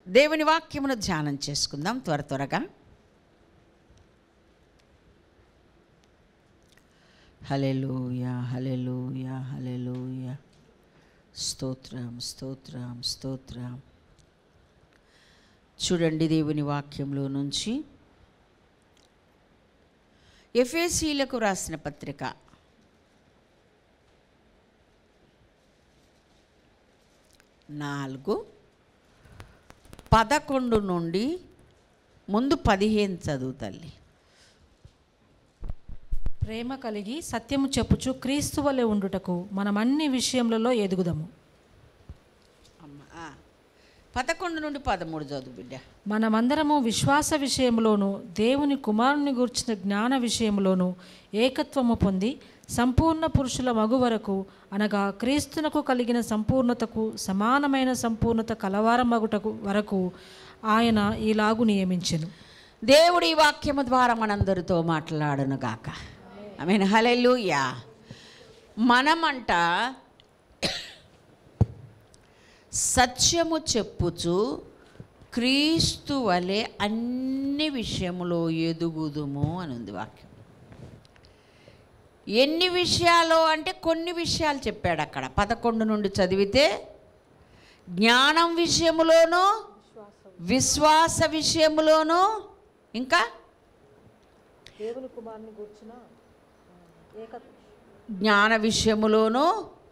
దేవుని వాక్యమును ధ్యానం చేసుకుందాం త్వర త్వరగా హలెలూయ హలెలూయ హలెలూయ స్తోత్రం స్తోత్రం స్తోత్రం చూడండి దేవుని వాక్యంలో నుంచి ఎఫ్ఏసీలకు రాసిన పత్రిక నాలుగు పదకొండు నుండి ముందు పదిహేను చదువు తల్లి ప్రేమ కలిగి సత్యము చెప్పుచు క్రీస్తు వలె ఉండుటకు మనం అన్ని విషయములలో ఎదుగుదము అమ్మ ఆ. పదకొండు నుండి పదమూడు చదువు బిడ్డ మనమందరము విశ్వాస విషయంలోను దేవుని కుమారుని గూర్చిన జ్ఞాన విషయంలోను ఏకత్వము పొంది సంపూర్ణ పురుషుల మగు వరకు అనగా క్రీస్తునకు కలిగిన సంపూర్ణతకు సమానమైన సంపూర్ణత కలవారమగుటకు వరకు ఆయన ఈలాగు నియమించెను దేవుడి ఈ వాక్యము ద్వారా మనందరితో మాట్లాడను గాక ఐ మీన్ హలెలుయా మనమంట సత్యము చెప్పుచు క్రీస్తు వలె అన్ని విషయములో ఎదుగుదుము అని ఉంది వాక్యం ఎన్ని విషయాలు అంటే కొన్ని విషయాలు చెప్పాడు అక్కడ పదకొండు నుండి చదివితే జ్ఞానం విషయములోనూ విశ్వాస విషయములోనూ ఇంకా దేవుని కుమారుని గూర్చిన జ్ఞాన విషయములోను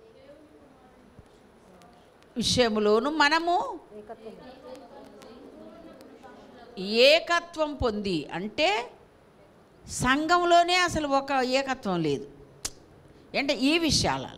విషయములోను మనము ఏకత్వం పొంది అంటే సంఘంలోనే అసలు ఒక ఏకత్వం లేదు అంటే ఈ విషయాలలో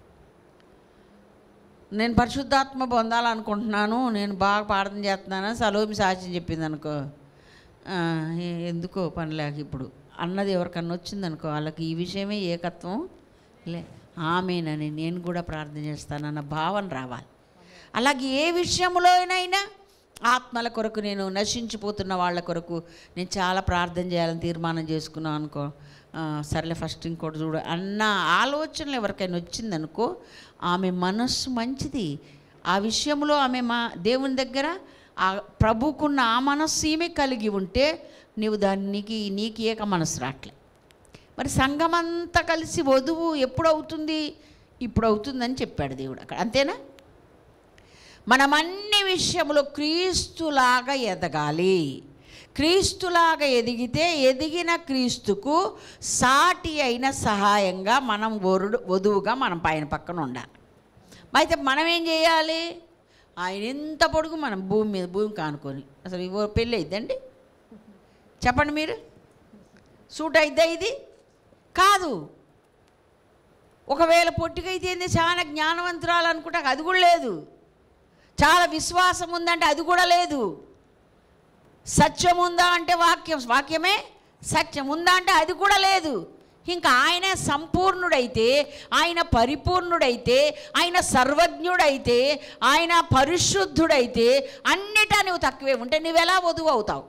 నేను పరిశుద్ధాత్మ పొందాలనుకుంటున్నాను నేను బాగా ప్రార్థన చేస్తున్నాను సలోమి సాక్ష్యం చెప్పింది అనుకో ఆ, ఏ- ఎందుకో పనిలేక ఇప్పుడు అన్నది ఎవరికన్నా వచ్చిందనుకో వాళ్ళకి ఈ విషయమే ఏకత్వం లే ఆమెనని నేను కూడా ప్రార్థన చేస్తానన్న భావన రావాలి అలాగే ఏ విషయంలోనైనా ఆత్మల కొరకు నేను నశించిపోతున్న వాళ్ళ కొరకు నేను చాలా ప్రార్థన చేయాలని తీర్మానం చేసుకున్నాను అనుకో ఆ, సర్లే ఫస్ట్ ఇంకోటి చూడు అన్న ఆలోచనలు ఎవరికైనా వచ్చిందనుకో ఆమె మనస్సు మంచిది ఆ విషయంలో ఆమె మా దేవుని దగ్గర ఆ ప్రభుకున్న ఆ మనస్సు ఈమె కలిగి ఉంటే నీవు దానికి నీకు ఏక మనసు రావట్లే మరి సంఘమంతా కలిసి వధువు ఎప్పుడు అవుతుంది ఇప్పుడు అవుతుందని చెప్పాడు దేవుడు అక్కడ అంతేనా మనం అన్ని విషయంలో క్రీస్తులాగా ఎదగాలి క్రీస్తులాగా ఎదిగితే ఎదిగిన క్రీస్తుకు సాటి అయిన సహాయంగా మనం వరుడు వధువుగా మనం పైన పక్కన ఉండాలి అయితే మనం ఏం చేయాలి ఆయన ఎంత పొడుగు మనం భూమి మీద భూమి కానుకొని అసలు ఇవో పెళ్ళి అయిద్దండి చెప్పండి మీరు సూట్ అయిద్దా ఇది కాదు ఒకవేళ పొట్టికైతే ఏంది చాలా జ్ఞానవంతురాలు అనుకుంటా అది కూడా లేదు చాలా విశ్వాసం ఉందంటే అది కూడా లేదు సత్యం ఉందా అంటే వాక్యం వాక్యమే సత్యం ఉందా అంటే అది కూడా లేదు ఇంకా ఆయన సంపూర్ణుడైతే ఆయన పరిపూర్ణుడైతే ఆయన సర్వజ్ఞుడైతే ఆయన పరిశుద్ధుడైతే అన్నిటా నువ్వు తక్కువే ఉంటే నువ్వెలా వధువు అవుతావు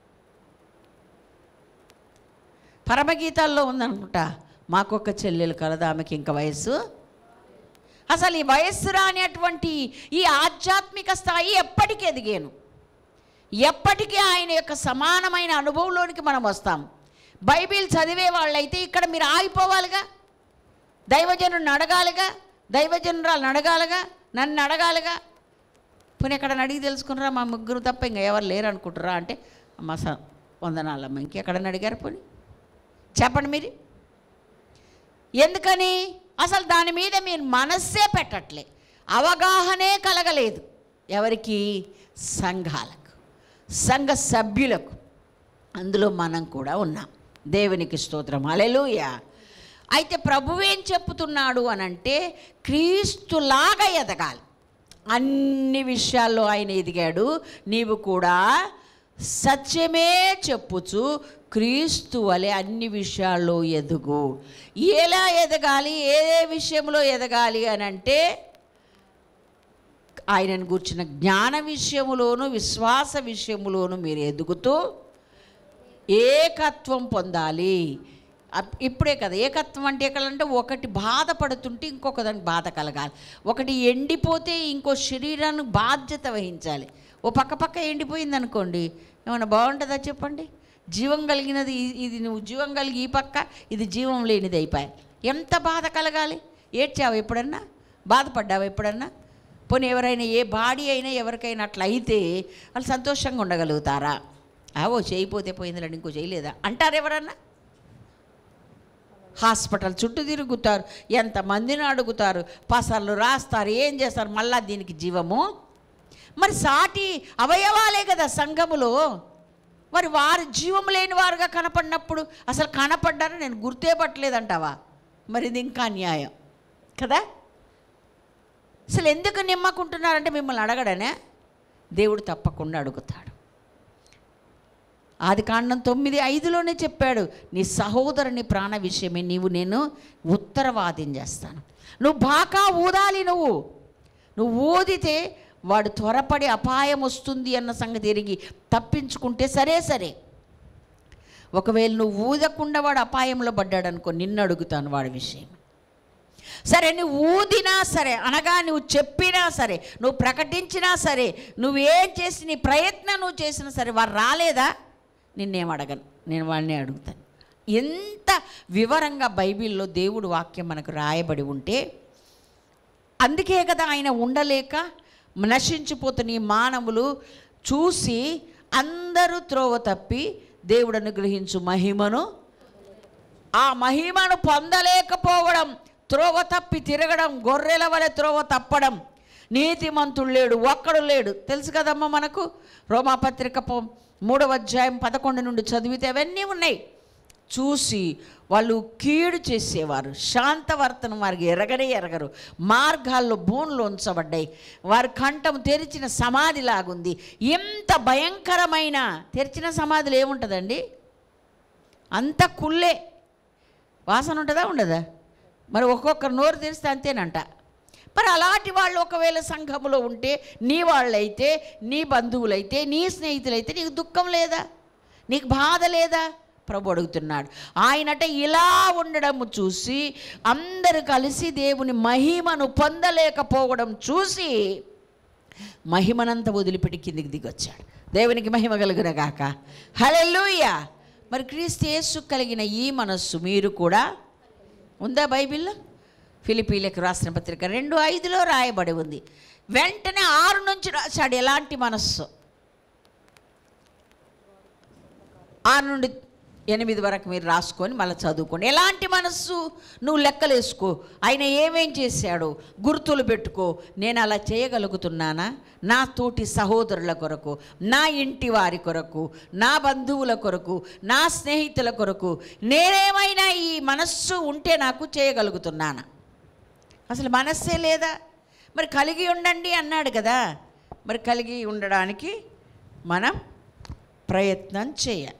పరమగీతాల్లో ఉందనుకుంటా మాకొక చెల్లెలు కలదు ఆమెకి ఇంకా వయస్సు అసలు ఈ వయస్సు రానిటువంటి ఈ ఆధ్యాత్మిక స్థాయి ఎప్పటికి ఎదిగాను ఎప్పటికీ ఆయన యొక్క సమానమైన అనుభవంలోనికి మనం వస్తాం బైబిల్ చదివే వాళ్ళైతే ఇక్కడ మీరు ఆగిపోవాలిగా దైవజనుడిని అడగాలిగా దైవజనురాలను అడగాలిగా నన్ను అడగాలిగా పోనీ ఎక్కడ అడిగి తెలుసుకున్నారా మా ముగ్గురు తప్ప ఇంకా ఎవరు లేరు అనుకుంటారా అంటే అమ్మ స వందనాలమ్మ ఇంకెక్కడన్నా అడిగారు పోనీ చెప్పండి మీరు ఎందుకని అసలు దాని మీద మీరు మనస్సే పెట్టట్లే అవగాహనే కలగలేదు ఎవరికి సంఘాలకు సంఘ సభ్యులకు అందులో మనం కూడా ఉన్నాం దేవునికి స్తోత్రం అలెలుయ అయితే ప్రభు ఏం చెప్తున్నాడు అని అంటే క్రీస్తులాగా ఎదగాలి అన్ని విషయాల్లో ఆయన ఎదిగాడు నీవు కూడా సత్యమే చెప్పుచు క్రీస్తు వలె అన్ని విషయాల్లో ఎదుగు ఎలా ఎదగాలి ఏ విషయంలో ఎదగాలి అని అంటే ఆయనను కూర్చున్న జ్ఞాన విషయములోను విశ్వాస విషయములోను మీరు ఎదుగుతూ ఏకత్వం పొందాలి అప్- ఇప్పుడే కదా ఏకత్వం అంటే ఎక్కడంటే ఒకటి బాధపడుతుంటే ఇంకొక దానికి బాధ కలగాలి ఒకటి ఎండిపోతే ఇంకో శరీరానికి బాధ్యత వహించాలి ఓ పక్క పక్క ఎండిపోయింది అనుకోండి ఏమన్నా బాగుంటుందా చెప్పండి జీవం కలిగినది ఇ- ఇది నువ్వు జీవం కలిగి ఈ పక్క ఇది జీవం లేనిది అయిపోయాయి ఎంత బాధ కలగాలి ఏడ్చావు ఎప్పుడన్నా బాధపడ్డావు ఎప్పుడన్నా పోనీ ఎవరైనా ఏ బాడీ అయినా ఎవరికైనా అట్లా అయితే వాళ్ళు సంతోషంగా ఉండగలుగుతారా ఆవో చేయిపోతే పోయిందిలేండి ఇంకో చేయలేదా అంటారు ఎవరన్నా హాస్పిటల్ చుట్టూ తిరుగుతారు ఎంతమందిని అడుగుతారు పసర్లు రాస్తారు ఏం చేస్తారు మళ్ళా దీనికి జీవము మరి సాటి అవయవాలే కదా సంఘములో మరి వారు జీవం లేని వారుగా కనపడినప్పుడు అసలు కనపడ్డారు నేను గుర్తే పట్టలేదంటావా మరి ఇది ఇంకా అన్యాయం కదా అసలు ఎందుకు నిమ్మకుంటున్నారంటే మిమ్మల్ని అడగడనే దేవుడు తప్పకుండా అడుగుతాడు ఆది కాండం తొమ్మిది ఐదులోనే చెప్పాడు నీ సహోదరుని ప్రాణ విషయమే నీవు నేను ఉత్తరవాదం చేస్తాను నువ్వు బాకా ఊదాలి నువ్వు నువ్వు ఊదితే వాడు త్వరపడి అపాయం వస్తుంది అన్న సంగతి ఎరిగి తప్పించుకుంటే సరే సరే ఒకవేళ నువ్వు ఊదకుండా వాడు అపాయంలో పడ్డాడు అనుకో నిన్ను అడుగుతాను వాడి విషయం సరే నువ్వు ఊదినా సరే అనగా నువ్వు చెప్పినా సరే నువ్వు ప్రకటించినా సరే నువ్వేం చేసి నీ ప్రయత్నం నువ్వు చేసినా సరే వారు రాలేదా నిన్నేం అడగను నేను వాడిని అడుగుతాను ఎంత వివరంగా బైబిల్లో దేవుడు వాక్యం మనకు రాయబడి ఉంటే అందుకే కదా ఆయన ఉండలేక నశించిపోతున్న ఈ మానవులు చూసి అందరూ త్రోవ తప్పి దేవుడు అనుగ్రహించు మహిమను ఆ మహిమను పొందలేకపోవడం త్రోవ తప్పి తిరగడం గొర్రెల వలె త్రోవ తప్పడం నీతిమంతుడు లేడు ఒక్కడు లేడు తెలుసు కదమ్మా మనకు రోమాపత్రిక పో- మూడవ అధ్యాయం పదకొండు నుండి చదివితే అవన్నీ ఉన్నాయి చూసి వాళ్ళు కీడు చేసేవారు శాంతవర్తనం వారికి ఎరగనే ఎరగరు మార్గాల్లో బోన్లు ఉంచబడ్డాయి వారి కంఠం తెరిచిన సమాధి లాగుంది ఎంత భయంకరమైన తెరిచిన సమాధిలో ఏముంటుందండి అంత కుళ్ళే వాసన ఉంటుందా ఉండదా మరి ఒక్కొక్కరు నోరు తెరిస్తే అంతేనంట మరి అలాంటి వాళ్ళు ఒకవేళ సంఘములో ఉంటే నీ వాళ్ళైతే నీ బంధువులైతే నీ స్నేహితులైతే నీకు దుఃఖం లేదా నీకు బాధ లేదా ప్రభు అడుగుతున్నాడు ఆయనట ఇలా ఉండడం చూసి అందరూ కలిసి దేవుని మహిమను పొందలేకపోవడం చూసి మహిమనంతా వదిలిపెట్టి కిందికి దిగొచ్చాడు దేవునికి మహిమ కలుగున గాక హల్లెలూయ మరి క్రీస్తు యేసు కలిగిన ఈ మనస్సు మీరు కూడా ఉందా బైబిల్లో ఫిలిపీలకు రాసిన పత్రిక రెండు ఐదులో రాయబడి ఉంది వెంటనే ఆరు నుంచి రాశాడు ఎలాంటి మనస్సు ఆరు నుండి ఎనిమిది వరకు మీరు రాసుకొని మళ్ళీ చదువుకోండి ఎలాంటి మనస్సు నువ్వు లెక్కలేసుకో ఆయన ఏమేం చేశాడు గుర్తులు పెట్టుకో నేను అలా చేయగలుగుతున్నానా నా తోటి సహోదరుల కొరకు నా ఇంటి వారి కొరకు నా బంధువుల కొరకు నా స్నేహితుల కొరకు నేనేమైనా ఈ మనస్సు ఉంటే నాకు చేయగలుగుతున్నానా అసలు మనస్సే లేదా మరి కలిగి ఉండండి అన్నాడు కదా మరి కలిగి ఉండడానికి మనం ప్రయత్నం చేయాలి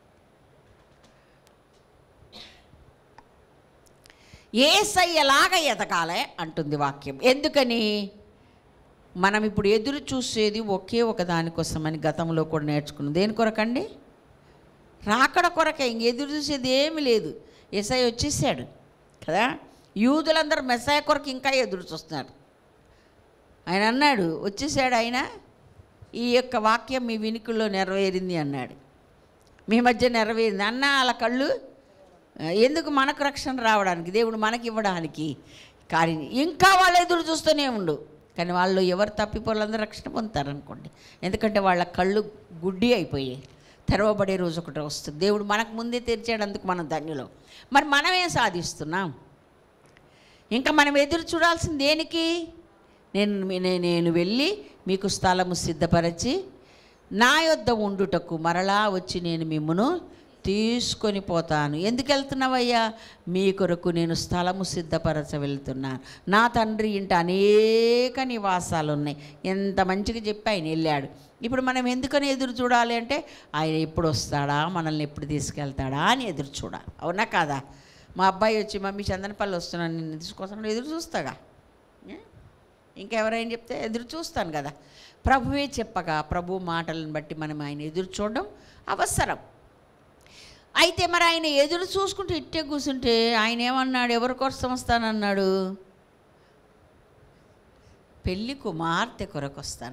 ఏసయ్యలాగా ఎదగాలే అంటుంది వాక్యం ఎందుకని మనం ఇప్పుడు ఎదురు చూసేది ఒకే ఒక దానికోసమని గతంలో కూడా నేర్చుకున్నాం దేని కొరకండి రాకడ కొరకే ఇంక ఎదురు చూసేది ఏమీ లేదు ఏసై వచ్చేసాడు కదా యూదులందరూ మెస్సాయ కొరకు ఇంకా ఎదురు చూస్తున్నారు ఆయన అన్నాడు వచ్చేసాడు ఆయన ఈ యొక్క వాక్యం మీ వినికుల్లో నెరవేరింది అన్నాడు మీ మధ్య నెరవేరింది అన్న వాళ్ళ కళ్ళు ఆ, ఎందుకు మనకు రక్షణ రావడానికి దేవుడు మనకి ఇవ్వడానికి కానీ ఇంకా వాళ్ళు ఎదురు చూస్తూనే ఉండు కానీ వాళ్ళు ఎవరు తప్పిపోలందరూ రక్షణ పొందుతారనుకోండి ఎందుకంటే వాళ్ళ కళ్ళు గుడ్డి అయిపోయాయి తెరవబడే రోజు ఒకటి వస్తుంది దేవుడు మనకు ముందే తెరిచేటందుకు మనం ధన్యులం మరి మనమేం సాధిస్తున్నాం ఇంకా మనం ఎదురు చూడాల్సింది దేనికి నేను నే- నేను వెళ్ళి మీకు స్థలము సిద్ధపరచి నా యొద్ద ఉండుటకు మరలా వచ్చి నేను మిమ్మును తీసుకొని పోతాను ఎందుకు వెళ్తున్నావయ్యా మీ కొరకు నేను స్థలము సిద్ధపరచ వెళ్తున్నాను నా తండ్రి ఇంట అనేక నివాసాలు ఉన్నాయి ఎంత మంచిగా చెప్పి ఆయన వెళ్ళాడు ఇప్పుడు మనం ఎందుకని ఎదురు చూడాలి అంటే ఆయన ఎప్పుడు వస్తాడా మనల్ని ఎప్పుడు తీసుకెళ్తాడా అని ఎదురు చూడాలి అవునా కాదా మా అబ్బాయి వచ్చి మమ్మీ చందనపల్లి వస్తున్నాను నిన్ను తీసుకొస్తాను ఎదురు చూస్తాగా ఏ? ఇంకెవరైనా చెప్తే ఎదురు చూస్తాను కదా ప్రభువే చెప్పగా ప్రభు మాటలను బట్టి మనం ఆయన ఎదురు చూడడం అవసరం అయితే మరి ఆయన ఎదురు చూసుకుంటూ ఇట్టే కూర్చుంటే ఆయన ఏమన్నాడు ఎవరి కోసం వస్తానన్నాడు పెళ్ళి కుమార్తె కొరకు వస్తానన్నాడు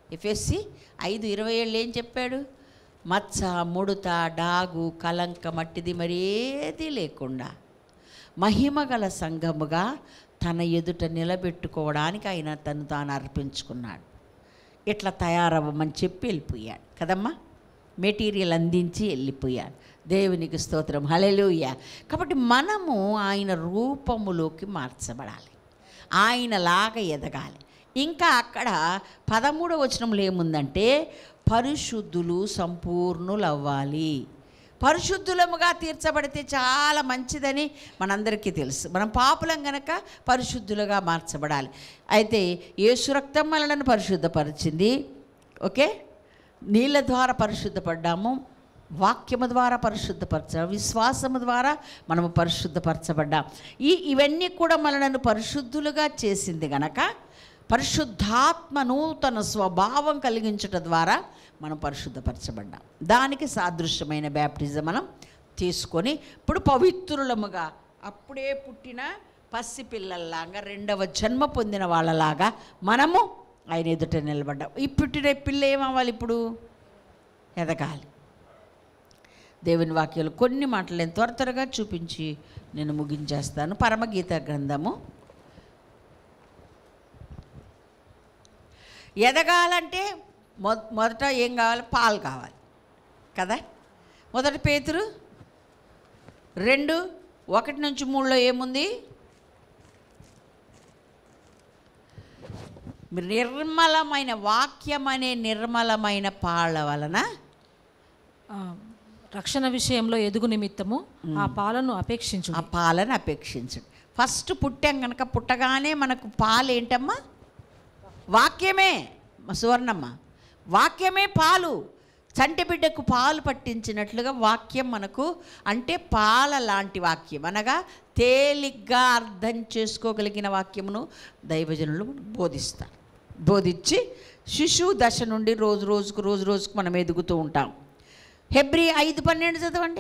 ఎఫ్ఎస్సి ఐదు ఇరవై ఏళ్ళు ఏం చెప్పాడు మచ్చ ముడత డాగు కలంక మట్టిది మరేది లేకుండా మహిమ గల సంఘముగా తన ఎదుట నిలబెట్టుకోవడానికి ఆయన తను తాను అర్పించుకున్నాడు ఇట్లా తయారవ్వమని చెప్పి వెళ్ళిపోయాడు కదమ్మా మెటీరియల్ అందించి వెళ్ళిపోయాడు దేవునికి స్తోత్రం హలెలూయ కాబట్టి మనము ఆయన రూపములోకి మార్చబడాలి ఆయనలాగా ఎదగాలి ఇంకా అక్కడ పదమూడవ వచనంలో ఏముందంటే పరిశుద్ధులు సంపూర్ణులు అవ్వాలి పరిశుద్ధులముగా తీర్చబడితే చాలా మంచిదని మనందరికీ తెలుసు మనం పాపులం గనక పరిశుద్ధులుగా మార్చబడాలి అయితే యేసు రక్తం మనలను పరిశుద్ధపరిచింది ఓకే నీళ్ళ ద్వారా పరిశుద్ధపడ్డాము వాక్యము ద్వారా పరిశుద్ధపరచాము విశ్వాసము ద్వారా మనము పరిశుద్ధపరచబడ్డాం ఈ ఇవన్నీ కూడా మనలను పరిశుద్ధులుగా చేసింది గనక పరిశుద్ధాత్మ నూతన స్వభావం కలిగించట ద్వారా మనం పరిశుద్ధపరచబడ్డాం దానికి సాదృశ్యమైన బ్యాప్టిజం మనం తీసుకొని ఇప్పుడు పవిత్రులముగా అప్పుడే పుట్టిన పసి పిల్లల్లాగా రెండవ జన్మ పొందిన వాళ్ళలాగా మనము ఆయన ఎదుట నిలబడ్డాం ఈ పుట్టిన పిల్ల ఏమవ్వాలి ఇప్పుడు ఎదగాలి దేవుని వాక్యాలు కొన్ని మాటలు నేను త్వర త్వరగా చూపించి నేను ముగించేస్తాను పరమగీత గ్రంథము ఎదగాలంటే మొ మొదట ఏం కావాలి పాలు కావాలి కదా మొదటి పేతురు రెండు ఒకటి నుంచి మూడులో ఏముంది నిర్మలమైన వాక్యం అనే నిర్మలమైన పాళ్ళ వలన ఆ, రక్షణ విషయంలో ఎదుగు నిమిత్తము ఆ పాలను అపేక్షించు ఆ పాలను అపేక్షించండి ఫస్ట్ పుట్టాం కనుక పుట్టగానే మనకు పాలు ఏంటమ్మా వాక్యమే మా సువర్ణమ్మ వాక్యమే పాలు చంటి బిడ్డకు పాలు పట్టించినట్లుగా వాక్యం మనకు అంటే పాల లాంటి వాక్యం అనగా తేలిగ్గా అర్థం చేసుకోగలిగిన వాక్యమును దైవజనులు బోధిస్తారు బోధించి శిశువు దశ నుండి రోజు రోజుకు రోజు రోజుకు మనం ఎదుగుతూ ఉంటాం హెబ్రి ఐదు పన్నెండు చదవండి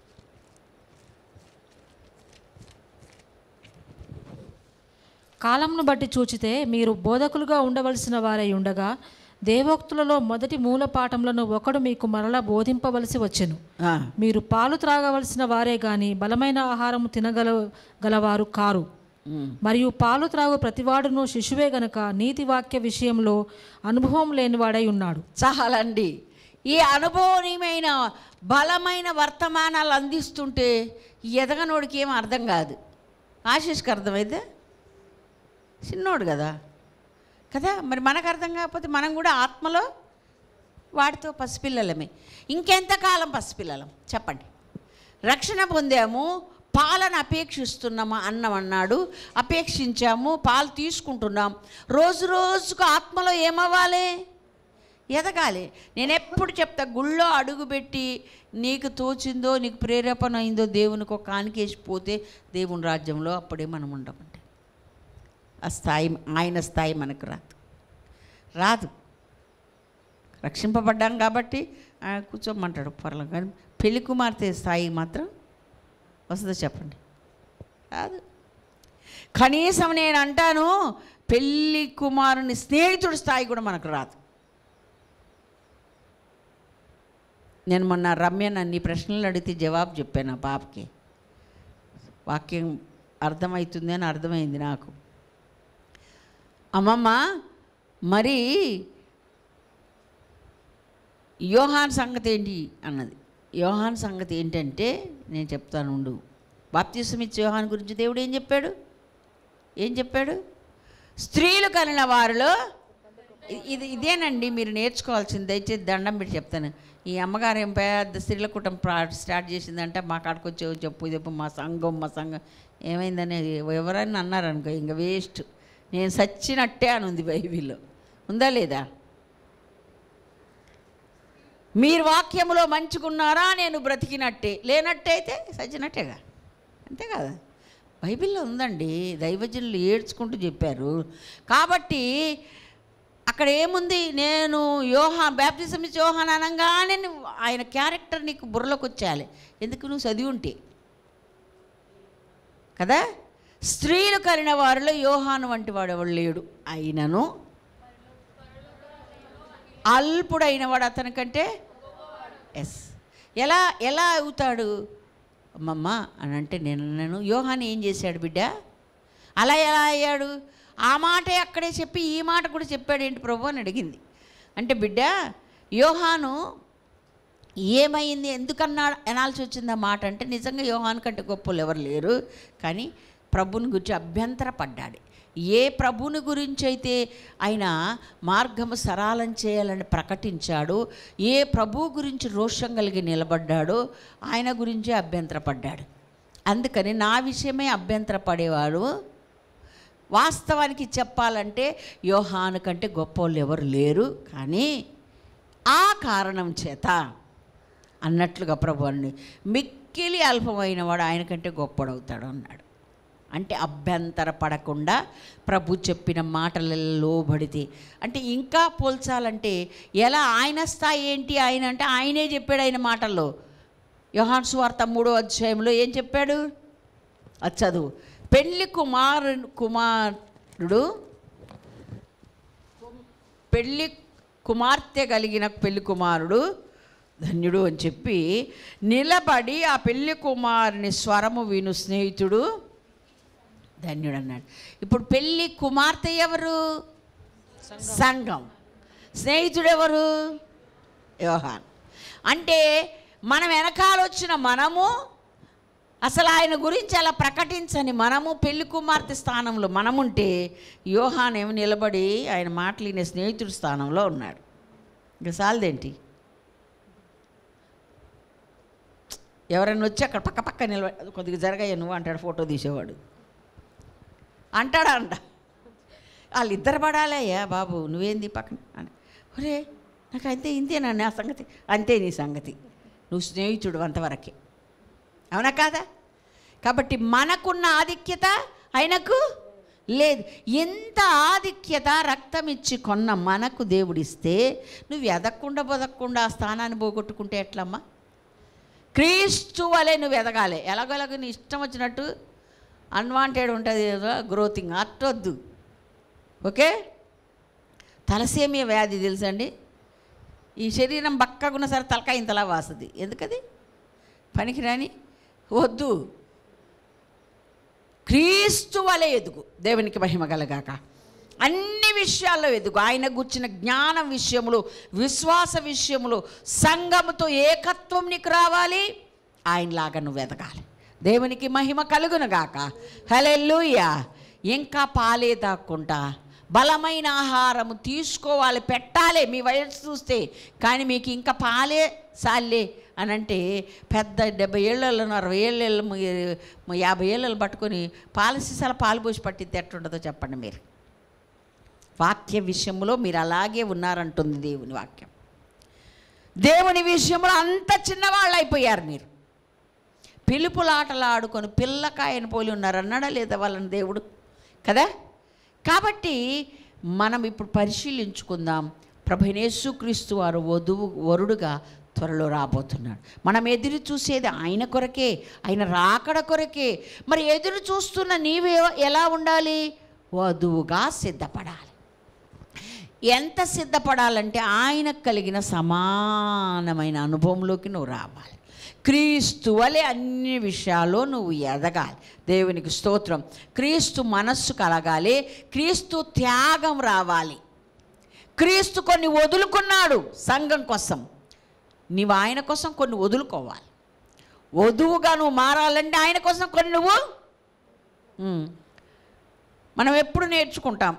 కాలంను బట్టి చూచితే మీరు బోధకులుగా ఉండవలసిన వారై ఉండగా దేవోక్తులలో మొదటి మూల పాఠములను ఒకడు మీకు మరలా బోధింపవలసి వచ్చెను ఆ, మీరు పాలు త్రాగవలసిన వారే గాని బలమైన ఆహారము తినగల గలవారు కారు ఉమ్. మరియు పాలు త్రాగు ప్రతివాడును శిశువే గనక నీతి వాక్య విషయంలో అనుభవం లేనివాడై ఉన్నాడు చాలండి ఈ అనుభవనీయమైన బలమైన వర్తమానాలు అందిస్తుంటే ఈ ఎదగనోడికి ఏం అర్థం కాదు ఆశీష్కి అర్థమైతే చిన్నోడు కదా కదా మరి మనకు అర్థం కాకపోతే మనం కూడా ఆత్మలో వాడితో పసిపిల్లలమే ఇంకెంతకాలం పసిపిల్లలం చెప్పండి రక్షణ పొందాము పాలను అపేక్షిస్తున్నాము అన్నం అన్నాడు అపేక్షించాము పాలు తీసుకుంటున్నాం రోజు రోజుకు ఆత్మలో ఏమవ్వాలి ఎదగాలి నేను ఎప్పుడు చెప్తా గుళ్ళో అడుగుపెట్టి నీకు తోచిందో నీకు ప్రేరేపణ అయిందో దేవునికి ఒక కానికేసిపోతే దేవుని రాజ్యంలో అప్పుడే మనం ఉండమంటే ఆ స్థాయి ఆయన స్థాయి మనకు రాదు రాదు రక్షింపబడ్డాం కాబట్టి ఆయన కూర్చోమంటాడు పొరలో కానీ పెళ్లి కుమార్తె స్థాయి మాత్రం వస్తుందో చెప్పండి రాదు కనీసం నేను అంటాను పెళ్లి కుమారుని స్నేహితుడి స్థాయి కూడా మనకు రాదు నేను మొన్న రమ్య నన్ను ఈ ప్రశ్నలు అడిగితే జవాబు చెప్పాను ఆ పాపకి వాక్యం అర్థమవుతుంది అని అర్థమైంది నాకు అమ్మమ్మ మరి యోహాన్ సంగతి ఏంటి అన్నది యోహాన్ సంగతి ఏంటంటే నేను చెప్తాను ఉండు బాప్తీసం ఇచ్చే యోహాన్ గురించి దేవుడు ఏం చెప్పాడు ఏం చెప్పాడు స్త్రీలు కలిగిన వారిలో ఇ- ఇది ఇదేనండి మీరు నేర్చుకోవాల్సింది దయచేసి దండం పెట్టి చెప్తాను ఈ అమ్మగారు ఏం పెద్ద స్త్రీల కుటుంబం ప్రా స్టార్ట్ చేసిందంటే మా కాడికి వచ్చే చెప్పు చెప్పు మా సంఘం మా సంఘం ఏమైందని ఎవరైనా అన్నారనుకో ఇంకా వేస్ట్ నేను సచ్చినట్టే అని ఉంది బైబిల్లో ఉందా లేదా మీరు వాక్యములో మంచుకున్నారా నేను బ్రతికినట్టే లేనట్టే అయితే సచ్చినట్టేగా అంతే కదా బైబిల్లో ఉందండి దైవజనులు ఏడ్చుకుంటూ చెప్పారు కాబట్టి అక్కడ ఏముంది నేను యోహా బ్యాప్టిజం ఇచ్చి యోహాన్ అనగానే నువ్వు ఆయన క్యారెక్టర్ నీకు బుర్రలోకి వచ్చేయాలి ఎందుకు నువ్వు చదివి ఉంటే కదా స్త్రీలు కలిగిన వారిలో యోహాను వంటి వాడు ఎవడు లేడు అయినను అల్పుడైన వాడు అతనికంటే ఎస్ ఎలా ఎలా అవుతాడు అమ్మమ్మ అని అంటే నేను నేను యోహాన్ ఏం చేశాడు బిడ్డ అలా ఎలా అయ్యాడు ఆ మాటే అక్కడే చెప్పి ఈ మాట కూడా చెప్పాడు ఏంటి ప్రభు అని అడిగింది అంటే బిడ్డ యోహాను ఏమైంది ఎందుకన్నా అనాల్సి వచ్చింది ఆ మాట అంటే నిజంగా యోహాన్ కంటే గొప్పలు ఎవరు లేరు కానీ ప్రభుని గురించి అభ్యంతరపడ్డాడు ఏ ప్రభుని గురించి అయితే ఆయన మార్గము సరాలం చేయాలని ప్రకటించాడో ఏ ప్రభు గురించి రోషం కలిగి నిలబడ్డాడో ఆయన గురించే అభ్యంతరపడ్డాడు అందుకని నా విషయమే అభ్యంతరపడేవాడు వాస్తవానికి చెప్పాలంటే యోహాను కంటే గొప్పవాళ్ళు ఎవరు లేరు కానీ ఆ కారణం చేత అన్నట్లుగా ప్రభు అన్ని మిక్కిలి అల్పమైన వాడు ఆయన కంటే గొప్పడవుతాడు అన్నాడు అంటే అభ్యంతర పడకుండా ప్రభు చెప్పిన మాటలలో లోబడితే అంటే ఇంకా పోల్చాలంటే ఎలా ఆయన స్థాయి ఏంటి ఆయన అంటే ఆయనే చెప్పాడు ఆయన మాటల్లో యోహాన్ సువార్త మూడో అధ్యాయంలో ఏం చెప్పాడు అది చదువు పెళ్లి కుమారు కుమారుడు పెళ్లి కుమార్తె కలిగిన పెళ్లి కుమారుడు ధన్యుడు అని చెప్పి నిలబడి ఆ పెళ్లి కుమారుని స్వరము విను స్నేహితుడు ధన్యుడు అన్నాడు ఇప్పుడు పెళ్లి కుమార్తె ఎవరు సంఘం స్నేహితుడు ఎవరు యోహాన్ అంటే మనం వెనకాల వచ్చిన మనము అసలు ఆయన గురించి అలా ప్రకటించని మనము పెళ్లి కుమార్తె స్థానంలో మనముంటే యోహాన్ ఏమి నిలబడి ఆయన మాటలిన స్నేహితుడి స్థానంలో ఉన్నాడు ఇంకా సాలదేంటి ఎవరైనా వచ్చి అక్కడ పక్క పక్క నిలబడి కొద్దిగా జరగయ్య నువ్వు అంటాడు ఫోటో తీసేవాడు అంటాడా అంట వాళ్ళిద్దరు పడాలయ్యా బాబు నువ్వేంది పక్కన అని ఒరే నాకు అంతే ఇంతేనా నా సంగతి అంతే నీ సంగతి నువ్వు స్నేహితుడు అంతవరకే అవునా కాదా కాబట్టి మనకున్న ఆధిక్యత ఆయనకు లేదు ఎంత ఆధిక్యత రక్తం ఇచ్చి కొన్న మనకు దేవుడిస్తే నువ్వు ఎదగకుండా బొదగకుండా ఆ స్థానాన్ని పోగొట్టుకుంటే ఎట్లమ్మా క్రీస్తు వలె నువ్వు ఎదగాలి ఎలాగోలాగ నీ ఇష్టం వచ్చినట్టు అన్వాంటెడ్ ఉంటుంది కదా గ్రోతింగ్ అట్టొద్దు ఓకే తలసేమియా వ్యాధి తెలుసండి ఈ శరీరం బక్కగున్న సరే తలకాయ ఇంతలా వాస్తుంది ఎందుకది పనికిరాని వద్దు క్రీస్తు వలె ఎదుగు దేవునికి మహిమ కలగాక అన్ని విషయాల్లో ఎదుగు ఆయన గుర్చిన జ్ఞానం విషయములు విశ్వాస విషయములు సంఘముతో ఏకత్వం నీకు రావాలి ఆయనలాగా నువ్వు ఎదగాలి దేవునికి మహిమ కలుగునుగాక హలెల్లుయా ఇంకా పాలే దాక్కుంటా బలమైన ఆహారము తీసుకోవాలి పెట్టాలి మీ వయసు చూస్తే కానీ మీకు ఇంకా పాలే సాలే అని అంటే పెద్ద డెబ్బై ఏళ్ళను అరవై ఏళ్ళు యాభై ఏళ్ళు పట్టుకొని పాల సీసాల పాలు పోసి పట్టింది ఎట్టుండదో చెప్పండి మీరు వాక్య విషయంలో మీరు అలాగే ఉన్నారంటుంది దేవుని వాక్యం దేవుని విషయంలో అంత చిన్నవాళ్ళు అయిపోయారు మీరు పిలుపులాటలు ఆడుకొని పిల్లకాయని పోలి ఉన్నారు అన్నాడా లేదా వాళ్ళని దేవుడు కదా కాబట్టి మనం ఇప్పుడు పరిశీలించుకుందాం ప్రభనేసుక్రీస్తు వారు వధువు వరుడుగా త్వరలో రాబోతున్నాడు మనం ఎదురు చూసేది ఆయన కొరకే ఆయన రాకడ కొరకే మరి ఎదురు చూస్తున్న నీవే ఎలా ఉండాలి వధువుగా సిద్ధపడాలి ఎంత సిద్ధపడాలంటే ఆయనకు కలిగిన సమానమైన అనుభవంలోకి నువ్వు రావాలి క్రీస్తు వలె అన్ని విషయాల్లో నువ్వు ఎదగాలి దేవునికి స్తోత్రం క్రీస్తు మనస్సు కలగాలి క్రీస్తు త్యాగం రావాలి క్రీస్తు కొన్ని వదులుకున్నాడు సంఘం కోసం నీవు ఆయన కోసం కొన్ని వదులుకోవాలి వధువుగా నువ్వు మారాలంటే ఆయన కోసం కొన్ని నువ్వు ఉమ్. మనం ఎప్పుడు నేర్చుకుంటాం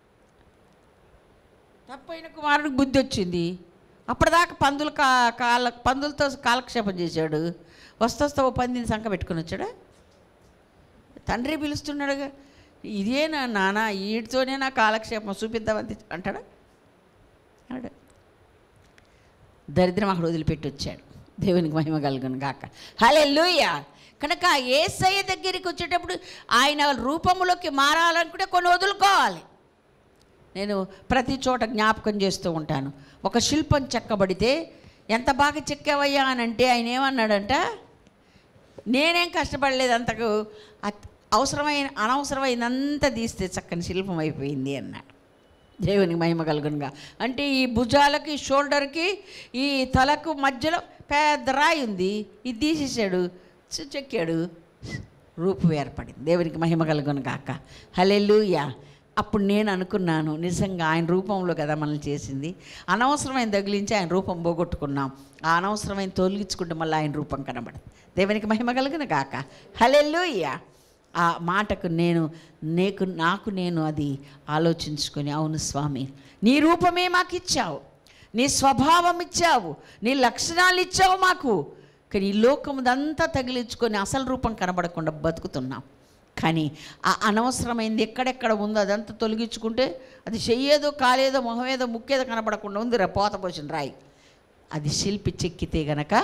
తప్పైన కుమారుడికి బుద్ధి వచ్చింది అప్పటిదాకా పందులు కా కాల పందులతో కాలక్షేపం చేశాడు వస్తొస్తా ఓ పందిని సంఖ పెట్టుకుని వచ్చాడా తండ్రి పిలుస్తున్నాడుగా ఇదేనా నాన్న వీటితోనే నా కాలక్షేపం చూపిద్దామని అంటాడా అన్నాడు దరిద్రం అక్కడ వదిలిపెట్టి వచ్చాడు దేవునికి మహిమ కలుగును గాక హలే కనుక ఏసయ్య దగ్గరికి వచ్చేటప్పుడు ఆయన రూపంలోకి మారాలనుకుంటే కొన్ని వదులుకోవాలి నేను ప్రతి చోట జ్ఞాపకం చేస్తూ ఉంటాను ఒక శిల్పం చెక్కబడితే ఎంత బాగా చెక్కావయ్యా అని అంటే ఆయన ఏమన్నాడంట నేనేం కష్టపడలేదు అంతకు అత్- అవసరమైన అనవసరమైనంత తీస్తే చక్కని శిల్పం అయిపోయింది అన్నాడు దేవునికి మహిమ కలుగునుగా అంటే ఈ భుజాలకి షోల్డర్కి ఈ తలకు మధ్యలో పెద్ద రాయి ఉంది ఇది తీసేసాడు చి- చెక్కాడు రూపు ఏర్పడింది దేవునికి మహిమ కలుగును గాక హలెలుయా అప్పుడు నేను అనుకున్నాను నిజంగా ఆయన రూపంలో కదా మనల్ని చేసింది అనవసరమైన తగిలించి ఆయన రూపం పోగొట్టుకున్నాం ఆ అనవసరమైన తొలగించుకుంటే మళ్ళీ ఆయన రూపం కనబడదు దేవునికి మహిమ కలుగును గాక హలెలుయా ఆ మాటకు నేను నీకు నాకు నేను అది ఆలోచించుకొని అవును స్వామి నీ రూపమే మాకు ఇచ్చావు నీ స్వభావం ఇచ్చావు నీ లక్షణాలు ఇచ్చావు మాకు కానీ ఈ లోకముదంతా తగిలించుకొని అసలు రూపం కనబడకుండా బతుకుతున్నాం కానీ ఆ అనవసరమైంది ఎక్కడెక్కడ ఉందో అదంతా తొలగించుకుంటే అది చెయ్యేదో కాలేదో మొహమేదో ముక్కేదో కనబడకుండా ఉంది రా పోత పోసిన రాయి అది శిల్పి చెక్కితే గనక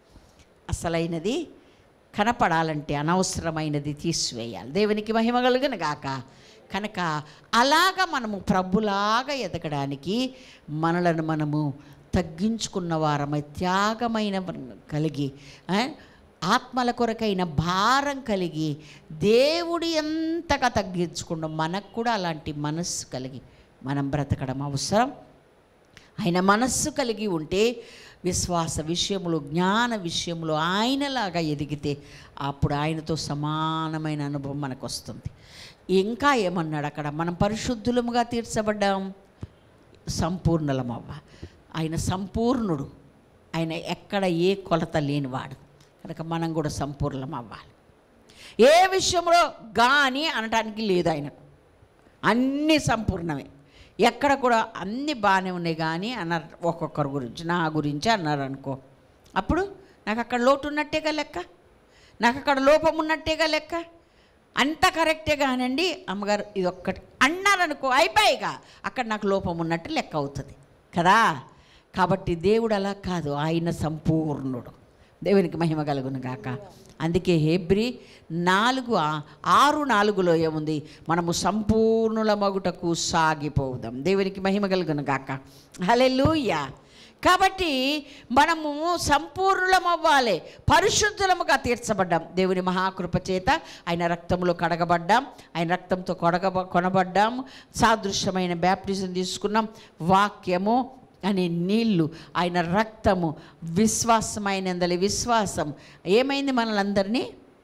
అసలైనది కనపడాలంటే అనవసరమైనది తీసివేయాలి దేవునికి మహిమ కలుగును గాక కనుక అలాగ మనము ప్రభులాగా ఎదగడానికి మనలను మనము తగ్గించుకున్న వారమై త్యాగమైన కలిగి ఆ, ఆత్మల కొరకైన భారం కలిగి దేవుడి ఎంతగా తగ్గించుకుంటాం మనకు కూడా అలాంటి మనస్సు కలిగి మనం బ్రతకడం అవసరం ఆయన మనస్సు కలిగి ఉంటే విశ్వాస విషయంలో జ్ఞాన విషయంలో ఆయనలాగా ఎదిగితే అప్పుడు ఆయనతో సమానమైన అనుభవం మనకు వస్తుంది ఇంకా ఏమన్నాడు అక్కడ మనం పరిశుద్ధులముగా తీర్చబడ్డాం సంపూర్ణలమవ్వ ఆయన సంపూర్ణుడు ఆయన ఎక్కడ ఏ కొలత లేనివాడు కనుక మనం కూడా సంపూర్ణం అవ్వాలి ఏ విషయంలో కానీ అనటానికి లేదు ఆయనకు అన్నీ సంపూర్ణమే ఎక్కడ కూడా అన్నీ బాగానే ఉన్నాయి కానీ అన్నారు ఒక్కొక్కరి గురించి నా గురించి అన్నారు అనుకో అప్పుడు నాకు అక్కడ లోటు ఉన్నట్టేగా లెక్క నాకు అక్కడ లోపం ఉన్నట్టేగా లెక్క అంత కరెక్టే కానండి అమ్మగారు ఇది ఒక్కటి అన్నారనుకో అయిపోయిగా అక్కడ నాకు లోపం ఉన్నట్టు లెక్క అవుతుంది కదా కాబట్టి దేవుడు అలా కాదు ఆయన సంపూర్ణుడు దేవునికి మహిమ కలుగును గాక అందుకే హెబ్రి నాలుగు ఆ- ఆరు నాలుగులో ఏముంది మనము సంపూర్ణుల మగుటకు సాగిపోదాం దేవునికి మహిమ కలుగును గాక హలెలూయా కాబట్టి మనము సంపూర్ణులం అవ్వాలి పరిశుద్ధులముగా తీర్చబడ్డాం దేవుని మహాకృప చేత ఆయన రక్తంలో కడగబడ్డాం ఆయన రక్తంతో కొడగబ కొనబడ్డాం సాదృశ్యమైన బ్యాప్టిజం తీసుకున్నాం వాక్యము అనే నీళ్లు ఆయన రక్తము విశ్వాసమైనందలి విశ్వాసం ఏమైంది మనలందరినీ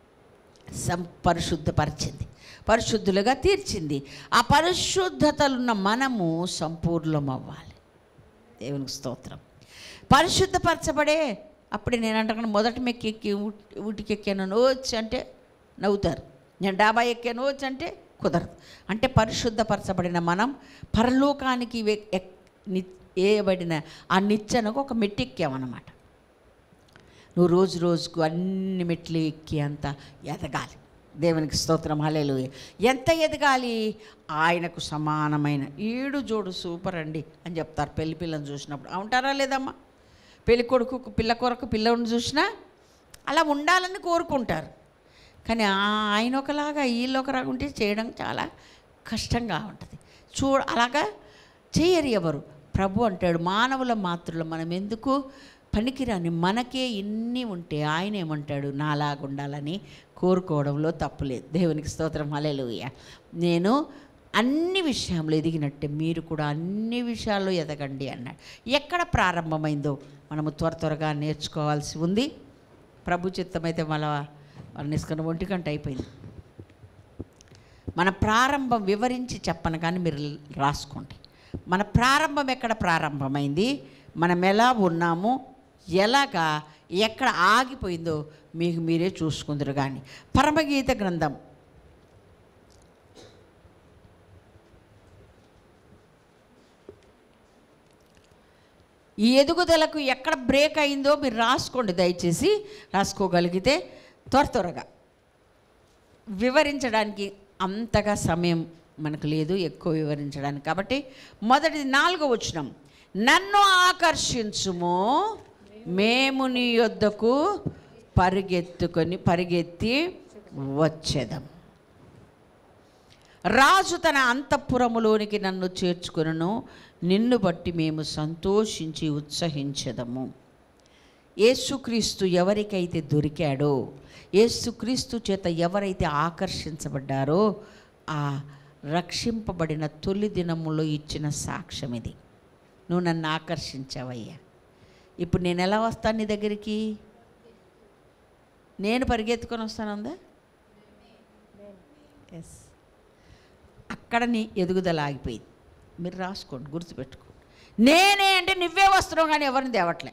సం పరిశుద్ధపరిచింది పరిశుద్ధులుగా తీర్చింది ఆ పరిశుద్ధతలున్న మనము సంపూర్ణం అవ్వాలి దేవునికి స్తోత్రం పరిశుద్ధపరచబడే అప్పుడే నేను అంటాను మొదటి మెక్కి ఎక్కి ఊటి- ఊటికి ఎక్కాను వచ్చి అంటే నవ్వుతారు నేను డాబా ఎక్కాను వచ్చి అంటే కుదరదు అంటే పరిశుద్ధపరచబడిన మనం పరలోకానికి వె- ఎక్- ని- వేయబడిన ఆ నిచ్చెనకు ఒక మెట్టు ఎక్కామన్నమాట నువ్వు రోజు రోజుకు అన్ని మెట్లు ఎక్కి అంత ఎదగాలి దేవునికి స్తోత్రం హలేలు ఎంత ఎదగాలి ఆయనకు సమానమైన ఈడు జోడు సూపర్ అండి అని చెప్తారు పెళ్లి పిల్లని చూసినప్పుడు ఉంటారా లేదమ్మా పెళ్లి కొడుకు పిల్ల కొరకు పిల్లని చూసినా అలా ఉండాలని కోరుకుంటారు కానీ ఆ- ఆయన ఒకలాగా వీళ్ళు ఒకలాగా ఉంటే చేయడం చాలా కష్టంగా ఉంటుంది చూ అలాగా చేయరు ఎవరు ప్రభు అంటాడు మానవుల మాత్రులు మనం ఎందుకు పనికిరాని మనకే ఇన్ని ఉంటే ఆయన ఏమంటాడు నాలాగా ఉండాలని కోరుకోవడంలో తప్పులేదు దేవునికి స్తోత్రం హల్లెలూయా నేను అన్ని విషయంలో ఎదిగినట్టే మీరు కూడా అన్ని విషయాల్లో ఎదగండి అన్నాడు ఎక్కడ ప్రారంభమైందో మనము త్వర త్వరగా నేర్చుకోవాల్సి ఉంది ప్రభు చిత్తమైతే మళ్ళా వర్ణిసుకున్న ఒంటి గంట అయిపోయింది మన ప్రారంభం వివరించి చెప్పను కానీ మీరు రాసుకోండి మన ప్రారంభం ఎక్కడ ప్రారంభమైంది మనం ఎలా ఉన్నాము ఎలాగా ఎక్కడ ఆగిపోయిందో మీకు మీరే చూసుకుందరు కానీ పరమగీత గ్రంథం ఈ ఎదుగుదలకు ఎక్కడ బ్రేక్ అయిందో మీరు రాసుకోండి దయచేసి రాసుకోగలిగితే త్వర త్వరగా వివరించడానికి అంతగా సమయం మనకు లేదు ఎక్కువ వివరించడానికి కాబట్టి మొదటిది నాలుగో వచనం నన్ను ఆకర్షించుము మేము నీ యొద్దకు పరిగెత్తుకొని పరిగెత్తి వచ్చేదాం రాజు తన అంతఃపురములోనికి నన్ను చేర్చుకొనును నిన్ను బట్టి మేము సంతోషించి ఉత్సహించదము యేసుక్రీస్తు ఎవరికైతే దొరికాడో యేసుక్రీస్తు చేత ఎవరైతే ఆకర్షించబడ్డారో ఆ రక్షింపబడిన తొలి దినములో ఇచ్చిన సాక్ష్యం ఇది నువ్వు నన్ను ఆకర్షించావయ్యా ఇప్పుడు నేను ఎలా వస్తాను నీ దగ్గరికి నేను పరిగెత్తుకొని వస్తానుందా ఎస్ అక్కడ నీ ఎదుగుదల ఆగిపోయింది మీరు రాసుకోండి గుర్తుపెట్టుకోండి నేనే అంటే నువ్వే వస్తున్నావు కానీ ఎవరిని తేవట్లే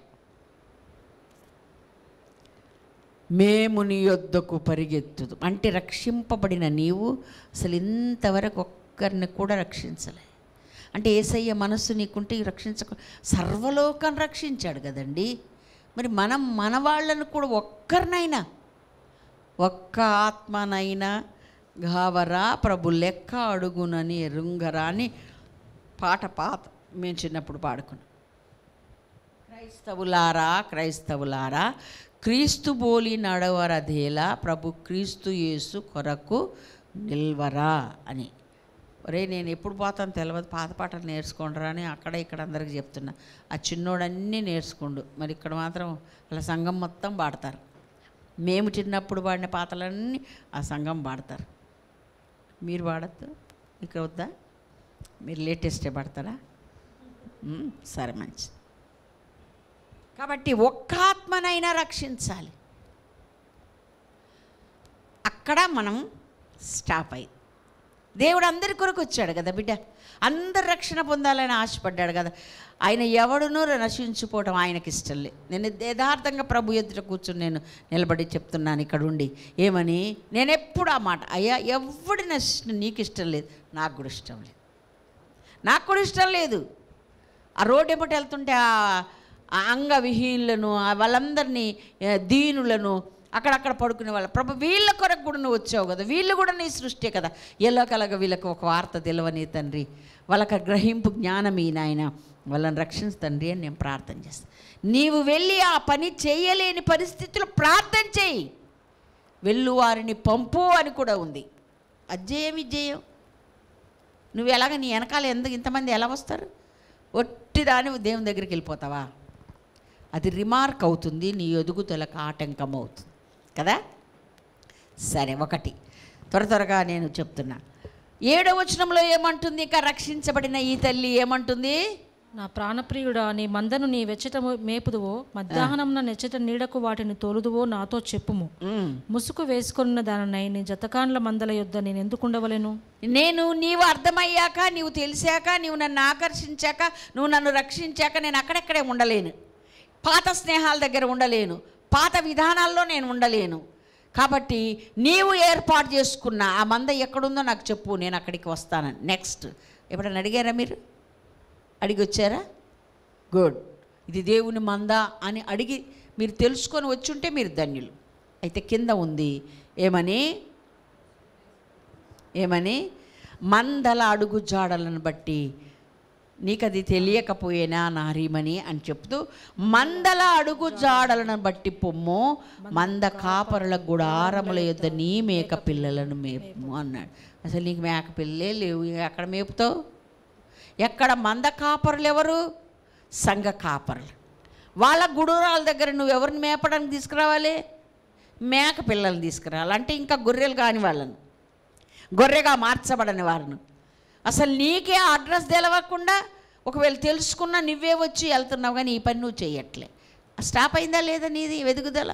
మేము నీ యొద్దకు పరిగెత్తుదు అంటే రక్షింపబడిన నీవు అసలు ఇంతవరకు ఒక్కరిని కూడా రక్షించలే అంటే ఏసయ్య మనస్సు నీకుంటే రక్షించక సర్వలోకం రక్షించాడు కదండి మరి మనం మన వాళ్ళను కూడా ఒక్కరినైనా ఒక్క ఆత్మనైనా గావరా ప్రభు లెక్క అడుగునని ఎరుంగరా అని పాట పాత మేము చిన్నప్పుడు పాడుకున్నాం క్రైస్తవులారా క్రైస్తవులారా క్రీస్తు బోలి నడవరధేలా ప్రభు క్రీస్తు యేసు కొరకు నిల్వరా అని ఒరే నేను ఎప్పుడు పోతాను తెలియదు పాత పాటలు నేర్చుకుంటారా అని అక్కడ ఇక్కడ అందరికి చెప్తున్నా ఆ చిన్నోడన్నీ నేర్చుకోండు మరి ఇక్కడ మాత్రం వాళ్ళ సంఘం మొత్తం పాడతారు మేము చిన్నప్పుడు పాడిన పాటలన్నీ ఆ సంఘం పాడతారు మీరు పాడద్దు ఇక్కడ వద్దా మీరు లేటెస్టే పాడతారా మ్మ్, సరే మంచిది కాబట్టి ఒక్క ఆత్మనైనా రక్షించాలి అక్కడ మనం స్టాప్ అయ్యి దేవుడు అందరి కొరకు వచ్చాడు కదా బిడ్డ అందరు రక్షణ పొందాలని ఆశపడ్డాడు కదా ఆయన ఎవడునూ నశించుకోవడం ఆయనకి ఇష్టం లేదు నేను యథార్థంగా ప్రభు ఎదుట కూర్చుని నేను నిలబడి చెప్తున్నాను ఇక్కడ ఉండి ఏమని నేను ఎప్పుడు ఆ మాట అయ్యా ఎవడి నశించిన నీకు ఇష్టం లేదు నాకు కూడా ఇష్టం లేదు నాకు కూడా ఇష్టం లేదు ఆ రోడ్డు ఎమ్మటి వెళ్తుంటే ఆ ఆ అంగవిహీనులను ఆ వాళ్ళందరినీ ఆ, దీనులను అక్కడక్కడ పడుకునే వాళ్ళ ప్రభు వీళ్ళ కొరకు కూడా నువ్వు వచ్చావు కదా వీళ్ళు కూడా నీ సృష్టి కదా ఎలాగలగ వీళ్ళకి ఒక వార్త తెలియని తండ్రి వాళ్ళకి గ్రహింపు జ్ఞానం ఈ నాయన వాళ్ళని రక్షించు తండ్రి అని నేను ప్రార్థన చేస్తాను నీవు వెళ్ళి ఆ పని చేయలేని పరిస్థితులు ప్రార్థన చేయి వెళ్ళు వారిని పంపు అని కూడా ఉంది అజ్జేయం విజయం నువ్వు ఎలాగ నీ వెనకాల ఎందుకు ఇంతమంది ఎలా వస్తారు ఒట్టిదాని దేవుని దగ్గరికి వెళ్ళిపోతావా అది రిమార్క్ అవుతుంది నీ ఎదుగుదలకు ఆటంకం అవుతుంది కదా సరే ఒకటి త్వర త్వరగా నేను చెప్తున్నా ఏడవ వచనంలో ఏమంటుంది ఇంకా రక్షించబడిన ఈ తల్లి ఏమంటుంది నా ప్రాణప్రియుడా నీ మందను నీ వెచ్చట మేపుదువో మధ్యాహ్నంన నెచ్చట నీడకు వాటిని తోలుదువో నాతో చెప్పుము ఉమ్. ముసుగు వేసుకున్న దానినై నీ జతకాండ్ల మందల యొద్ద నేను ఎందుకుండవలెను నేను నీవు అర్థమయ్యాక నీవు తెలిసాక నీవు నన్ను ఆకర్షించాక నువ్వు నన్ను రక్షించాక నేను అక్కడెక్కడే ఉండలేను పాత స్నేహాల దగ్గర ఉండలేను పాత విధానాల్లో నేను ఉండలేను కాబట్టి నీవు ఏర్పాటు చేసుకున్న ఆ మంద ఎక్కడుందో నాకు చెప్పు నేను అక్కడికి వస్తానని నెక్స్ట్ ఎప్పుడైనా అడిగారా మీరు అడిగి వచ్చారా గుడ్ ఇది దేవుని మంద అని అడిగి మీరు తెలుసుకొని వచ్చుంటే మీరు ధన్యులు అయితే కింద ఉంది ఏమని ఏమని మందల అడుగు జాడలను బట్టి నీకు అది తెలియకపోయేనా నారీమణి అని చెప్తూ మందల అడుగు జాడలను బట్టి పొమ్ము మంద కాపరుల గుడారముల యొద్ద నీ మేక పిల్లలను మేపు అన్నాడు అసలు నీకు మేక పిల్లలే లేవు ఇక ఎక్కడ మేపుతావు ఎక్కడ మంద కాపరులు ఎవరు సంఘ కాపరులు వాళ్ళ గుడూరాల దగ్గర నువ్వు ఎవరిని మేపడానికి తీసుకురావాలి మేక పిల్లల్ని తీసుకురావాలి అంటే ఇంకా గొర్రెలు కాని వాళ్ళను గొర్రెగా మార్చబడని వారిని అసలు నీకే ఆ అడ్రస్ తెలవకుండా ఒకవేళ తెలుసుకున్నా నువ్వే వచ్చి వెళ్తున్నావు కానీ ఈ పని నువ్వు చేయట్లే స్టాప్ అయిందా లేదా నీది వెదుగుదల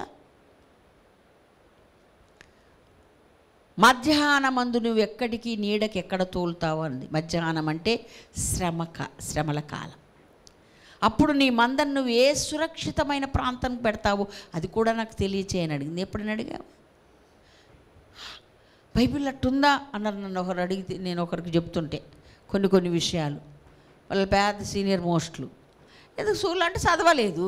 మధ్యాహ్నమందు నువ్వు ఎక్కడికి నీడకి ఎక్కడ తోలుతావు అంది మధ్యాహ్నం అంటే శ్రమక శ్రమల కాలం అప్పుడు నీ మందను నువ్వు ఏ సురక్షితమైన ప్రాంతానికి పెడతావు అది కూడా నాకు తెలియచేయని అడిగింది ఎప్పుడైనా అడిగావు బైబిల్ అట్టుందా అన్నారు నన్ను ఒకరు అడిగితే నేను ఒకరికి చెప్తుంటే కొన్ని కొన్ని విషయాలు వాళ్ళ పెద్ద సీనియర్ మోస్ట్లు ఎందుకు సూళ్ళు అంటే చదవలేదు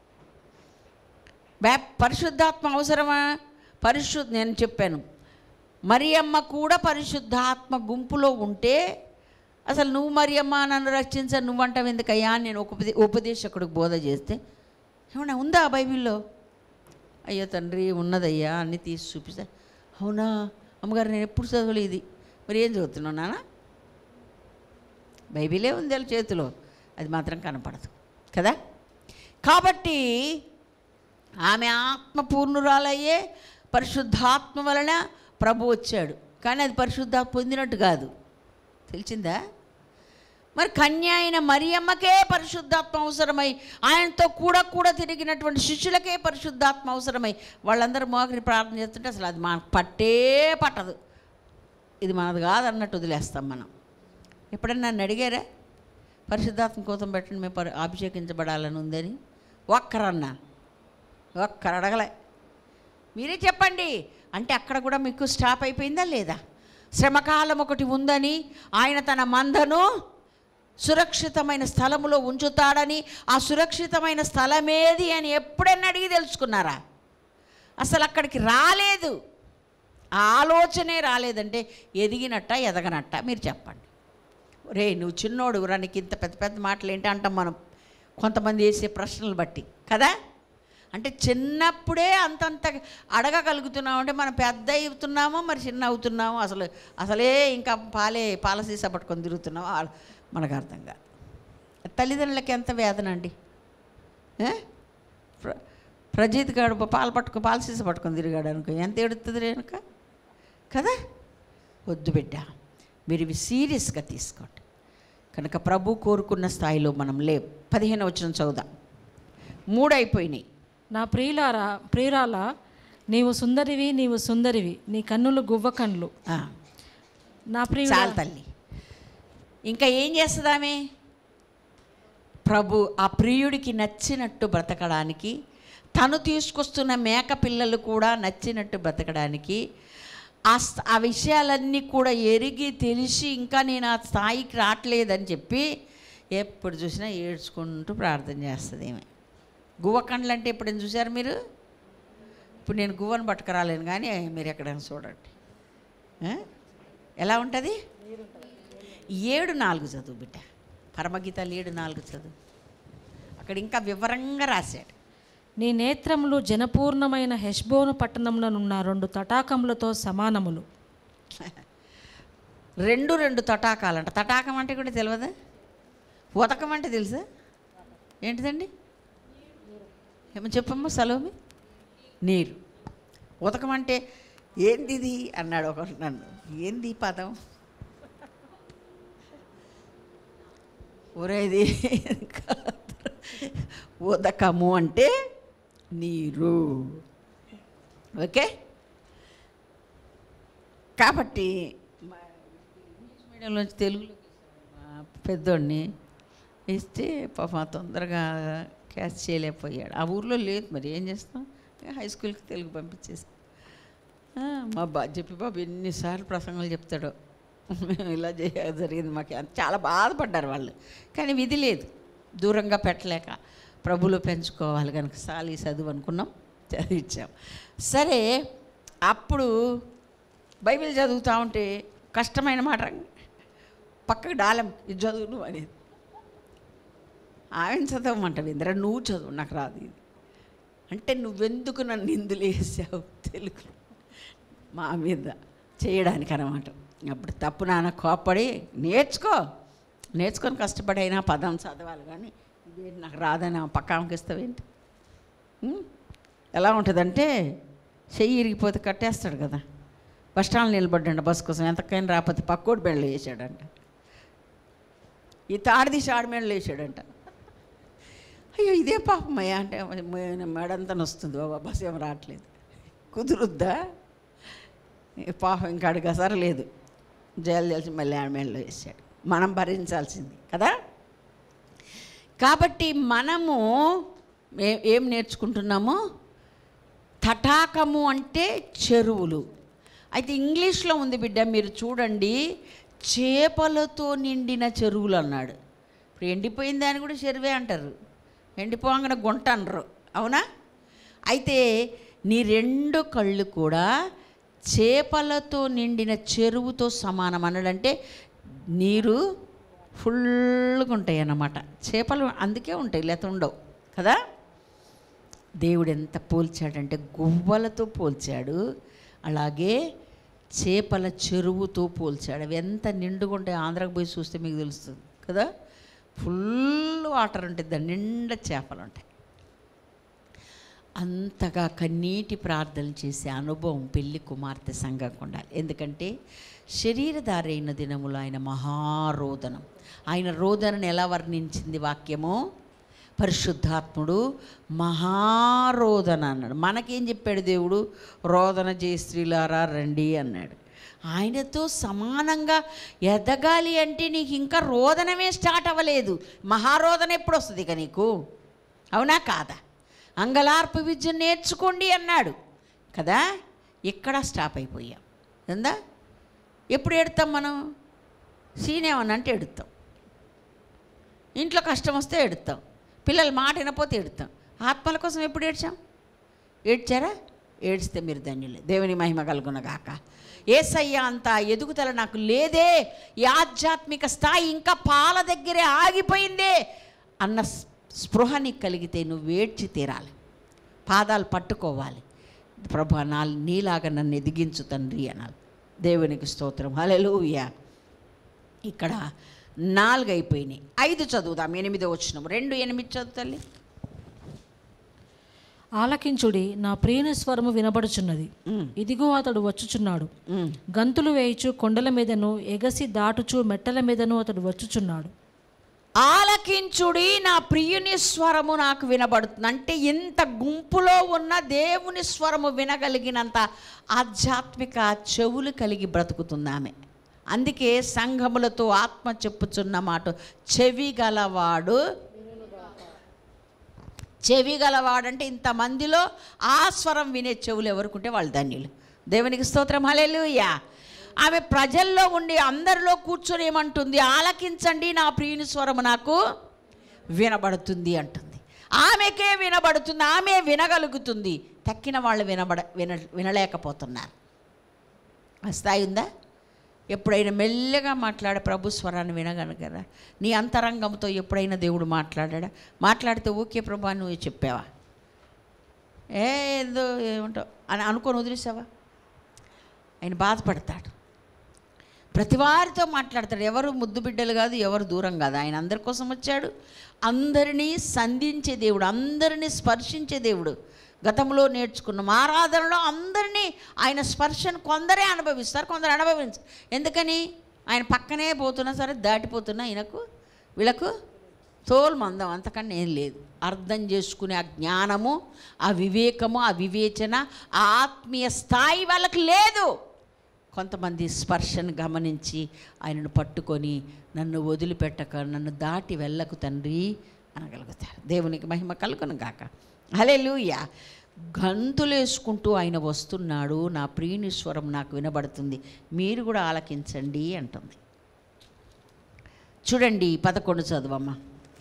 బ్యా పరిశుద్ధాత్మ అవసరమా పరిశుద్ధ నేను చెప్పాను మరియమ్మ కూడా పరిశుద్ధాత్మ గుంపులో ఉంటే అసలు నువ్వు మరియమ్మ నన్ను రక్షించ నువ్వంటావు ఎందుకయ్యా అని నేను ఉపదే ఉపదేశకుడికి బోధ చేస్తే ఏమన్నా ఉందా బైబిల్లో అయ్యో తండ్రి ఉన్నదయ్యా అన్ని తీసి చూపిస్తా అవునా అమ్మగారు నేను ఎప్పుడు చదవలేదు ఇది మరి ఏం చదువుతున్నావు నాన్న బైబిలే ఉంది వాళ్ళ చేతిలో అది మాత్రం కనపడదు కదా కాబట్టి ఆమె ఆత్మ పూర్ణురాలయ్యే పరిశుద్ధాత్మ వలన ప్రభు వచ్చాడు కానీ అది పరిశుద్ధాత్మ పొందినట్టు కాదు తెలిసిందా మరి కన్య అయిన మరియమ్మకే పరిశుద్ధాత్మ అవసరమై ఆయనతో కూడా కూడా తిరిగినటువంటి శిష్యులకే పరిశుద్ధాత్మ అవసరమై వాళ్ళందరూ మోకరి ప్రార్థన చేస్తుంటే అసలు అది మనకు పట్టే పట్టదు ఇది మనది కాదన్నట్టు వదిలేస్తాం మనం ఎప్పుడన్నా నన్ను అడిగారా పరిశుద్ధాత్మ కోసం పెట్టండి మేము పరి అభిషేకించబడాలని ఉందని ఒక్కరన్నా ఒక్కరు అడగలే మీరే చెప్పండి అంటే అక్కడ కూడా మీకు స్టాప్ అయిపోయిందా లేదా శ్రమకాలం ఒకటి ఉందని ఆయన తన మందను సురక్షితమైన స్థలములో ఉంచుతాడని ఆ సురక్షితమైన స్థలమేది అని ఎప్పుడన్నా అడిగి తెలుసుకున్నారా అసలు అక్కడికి రాలేదు ఆ ఆలోచనే రాలేదంటే ఎదిగినట్ట ఎదగనట్ట మీరు చెప్పండి రే నువ్వు చిన్నోడు రా నీకు ఇంత పెద్ద పెద్ద మాటలు ఏంటి అంటాం మనం కొంతమంది వేసే ప్రశ్నలు బట్టి కదా అంటే చిన్నప్పుడే అంతంత అడగగలుగుతున్నాం అంటే మనం పెద్ద అవుతున్నామో మరి చిన్న అవుతున్నామో అసలు అసలే ఇంకా పాలే పాల సీసా పట్టుకొని తిరుగుతున్నామో ఆ- మనకు అర్థం కాదు తల్లిదండ్రులకి ఎంత వేదన అండి ఏ? ప్ర ప్రజీత్ గాడు పాలు పట్టుకో పాల సీసా పట్టుకొని తిరిగాడు అనుకో ఎంత ఎడుతుంది రేణుక కదా వద్దు బిడ్డ మీరు ఇవి సీరియస్గా తీసుకోండి కనుక ప్రభు కోరుకున్న స్థాయిలో మనం లేవు పదిహేను వచ్చిన చదువుదాం మూడు అయిపోయినాయి నా ప్రియులారా ప్రియురాలా నీవు సుందరివి నీవు సుందరివి నీ కన్నులు గువ్వ కన్నులు ఆ, నా ప్రియుల చాలు తల్లి ఇంకా ఏం చేస్తుందామే ప్రభు ఆ ప్రియుడికి నచ్చినట్టు బ్రతకడానికి తను తీసుకొస్తున్న మేక పిల్లలు కూడా నచ్చినట్టు బ్రతకడానికి ఆ స్థ- ఆ విషయాలన్నీ కూడా ఎరిగి తెలిసి ఇంకా నేను ఆ స్థాయికి రావట్లేదని చెప్పి ఎప్పుడు చూసినా ఏడ్చుకుంటూ ప్రార్థన చేస్తుంది ఏమే గువ్వకండ్లు అంటే ఎప్పుడైనా చూసారు మీరు ఇప్పుడు నేను గువ్వను పట్టుకురాలేను కానీ మీరు ఎక్కడైనా చూడండి ఆ? ఎలా ఉంటుంది ఏడు నాలుగు చదువు బిడ్డ పరమగీతాలు ఏడు నాలుగు చదువు అక్కడ ఇంకా వివరంగా రాశాడు నీ నేత్రములు జనపూర్ణమైన హెష్బోను పట్టణంలోనున్న రెండు తటాకములతో సమానములు రెండు రెండు తటాకాలంట తటాకం అంటే కూడా తెలియదా ఉతకం అంటే తెలుసా ఏంటిదండి ఏమో చెప్పమ్మా సలోమి నీరు ఉతకం అంటే ఏంది ఇది అన్నాడు ఒక నన్ను ఏంది ఈ పదం ఒరేది ఉదకము అంటే నీరు ఓకే కాబట్టి మా ఇంగ్లీష్ మీడియంలోంచి తెలుగులోకి మా పెద్దోడిని ఇస్తే పాపం తొందరగా క్యాచ్ చేయలేకపోయాడు ఆ ఊర్లో లేదు మరి ఏం చేస్తాం ఇక హై స్కూల్కి తెలుగు పంపించేసి ఆ, మా బా చెప్పి బాబు ఎన్నిసార్లు ప్రసంగాలు చెప్తాడో ఇలా చేయ జరిగింది మాకు అంత- చాలా బాధపడ్డారు వాళ్ళు కానీ విధి లేదు దూరంగా పెట్టలేక ప్రభులో పెంచుకోవాలి కనుక సాలి చదువు అనుకున్నాం చదివించాం సరే అప్పుడు బైబిల్ చదువుతూ ఉంటే కష్టమైన మాట పక్కకు డాలం ఇది చదువు నువ్వు అనేది ఆమెను చదవమంటావు ఇంద్ర నువ్వు చదువు నాకు రాదు ఇది అంటే నువ్వెందుకు నన్ను నిందులు వేసావు తెలుగులో మా మీద చేయడానికి అనమాట అప్పుడు తప్పు నాన్న కోప్పడి నేర్చుకో నేర్చుకొని కష్టపడి అయినా పదం చదవాలి కానీ ఇదేంటి నాకు రాదని ఆ పక్క ఆమెకి ఇస్తావేంటి ఉం? ఎలా ఉంటుందంటే చెయ్యి ఇరిగిపోతే కట్టేస్తాడు కదా బస్ స్టాండ్ నిలబడ్డండి బస్ కోసం ఎంతకైనా రాకపోతే పక్కోటి బెళ్ళలో వేసాడంట ఈ తాడి తీసి ఆడి మెడలో వేసాడంట అయ్యో ఇదే పాపమయ్యా అంటే మెడంతా వస్తుంది బాబా బస్ ఏం రావట్లేదు కుదురుద్దా ఈ పాపం ఇంకా అడగసర లేదు జైలు తెలిసి మళ్ళీ ఆడ మెడలో వేసాడు మనం భరించాల్సింది కదా కాబట్టి మనము ఏ- ఏం నేర్చుకుంటున్నాము తటాకము అంటే చెరువులు అయితే ఇంగ్లీష్లో ఉంది బిడ్డ మీరు చూడండి చేపలతో నిండిన చెరువులు అన్నాడు ఇప్పుడు ఎండిపోయిన దాన్ని కూడా చెరువే అంటారు ఎండిపోగానే గుంట అనరు అవునా అయితే నీ రెండు కళ్ళు కూడా చేపలతో నిండిన చెరువుతో సమానం అన్నాడంటే నీరు ఫుల్గా ఉంటాయి అన్నమాట చేపలు అందుకే ఉంటాయి లేకపోతే ఉండవు కదా దేవుడు ఎంత పోల్చాడంటే గువ్వలతో పోల్చాడు అలాగే చేపల చెరువుతో పోల్చాడు అవి ఎంత నిండుగా ఉంటాయి ఆంధ్రాకి పోయి చూస్తే మీకు తెలుస్తుంది కదా ఫుల్ వాటర్ ఉంటుంది దాని నిండా చేపలు ఉంటాయి అంతగా కన్నీటి ప్రార్థనలు చేసే అనుభవం పెళ్లి కుమార్తె సంఘంకు ఉండాలి ఎందుకంటే శరీరధారైన దినములు ఆయన మహారోదనం ఆయన రోదనను ఎలా వర్ణించింది వాక్యము పరిశుద్ధాత్ముడు మహారోదన అన్నాడు మనకేం చెప్పాడు దేవుడు రోదన జయ స్త్రీలారా రండి అన్నాడు ఆయనతో సమానంగా ఎదగాలి అంటే నీకు ఇంకా రోదనమే స్టార్ట్ అవ్వలేదు మహారోదన ఎప్పుడు వస్తుంది ఇక నీకు అవునా కాదా అంగలార్పు విద్య నేర్చుకోండి అన్నాడు కదా ఇక్కడ స్టాప్ అయిపోయాం ఎందా ఎప్పుడు ఎడతాం మనం సీన్ ఏమన్నా అంటే ఎడుతాం ఇంట్లో కష్టం వస్తే ఎడుతాం పిల్లలు మాట వినపోతే ఎడుతాం ఆత్మల కోసం ఎప్పుడు ఏడ్చాం ఏడ్చారా ఏడ్స్తే మీరు ధన్యులే దేవుని మహిమ కలుగునగాక ఏసయ్య అంత ఎదుగుదల నాకు లేదే ఈ ఆధ్యాత్మిక స్థాయి ఇంకా పాల దగ్గరే ఆగిపోయిందే అన్న స్- స్పృహ నీకు కలిగితే నువ్వు ఏడ్చి తీరాలి పాదాలు పట్టుకోవాలి ప్రభు నా నీలాగా నన్ను ఎదిగించు తండ్రి అనాలి దేవునికి స్తోత్రం హల్లెలూయా ఇక్కడ నాలుగు అయిపోయినాయి ఐదు చదువుదాం ఎనిమిదో వచ్చినాం రెండు ఎనిమిది చదువు తల్లి ఆలకించుడి నా ప్రియుని స్వరము వినబడుచున్నది ఉమ్, ఇదిగో అతడు వచ్చుచున్నాడు ఉమ్. గంతులు వేయుచు కొండల మీదను ఎగసి దాటుచు మెట్టల మీదను అతడు వచ్చుచున్నాడు ఆలకించుడి నా ప్రియుని స్వరము నాకు వినబడుతుంది అంటే ఇంత గుంపులో ఉన్న దేవుని స్వరము వినగలిగినంత ఆధ్యాత్మిక చెవులు కలిగి బ్రతుకుతుంది ఆమె అందుకే సంఘములతో ఆత్మ చెప్పుచున్న మాట చెవి గలవాడు చెవి గలవాడంటే ఇంతమందిలో ఆ స్వరం వినే చెవులు ఎవరుకుంటే వాళ్ళు ధన్యులు దేవునికి స్తోత్రం హల్లెలూయా ఆమె ప్రజల్లో ఉండి అందరిలో కూర్చొని ఏమంటుంది ఆలకించండి నా ప్రియుని స్వరము నాకు వినబడుతుంది అంటుంది ఆమెకే వినబడుతుంది ఆమె వినగలుగుతుంది తక్కిన వాళ్ళు వినబడ విన వినలేకపోతున్నారు ఆ స్థాయి ఉందా ఎప్పుడైనా మెల్లగా మాట్లాడే ప్రభు స్వరాన్ని వినగలను కదా నీ అంతరంగంతో ఎప్పుడైనా దేవుడు మాట్లాడా మాట్లాడితే ఓకే ప్రభా నువ్వు చెప్పావా ఏ ఏదో ఏమంటావు అని అనుకొని వదిలేసావా ఆయన బాధపడతాడు ప్రతి వారితో మాట్లాడతాడు ఎవరు ముద్దు బిడ్డలు కాదు ఎవరు దూరం కాదు ఆయన అందరి కోసం వచ్చాడు అందరినీ సంధించే దేవుడు అందరినీ స్పర్శించే దేవుడు గతంలో నేర్చుకున్నాం ఆరాధనలో అందరినీ ఆయన స్పర్శను కొందరే అనుభవిస్తారు కొందరు అనుభవించరు ఎందుకని ఆయన పక్కనే పోతున్నా సరే దాటిపోతున్నా ఈయనకు వీళ్ళకు తోలు మందం అంతకన్నా ఏం లేదు అర్థం చేసుకునే ఆ జ్ఞానము ఆ వివేకము ఆ వివేచన ఆ ఆత్మీయ స్థాయి వాళ్ళకి లేదు కొంతమంది స్పర్శను గమనించి ఆయనను పట్టుకొని నన్ను వదిలిపెట్టక నన్ను దాటి వెళ్ళకు తండ్రి అనగలుగుతారు దేవునికి మహిమ కలుగును గాక హలెలూయ గంతులేసుకుంటూ ఆయన వస్తున్నాడు నా ప్రియుని స్వరం నాకు వినబడుతుంది మీరు కూడా ఆలకించండి అంటుంది చూడండి పదకొండు చదువమ్మా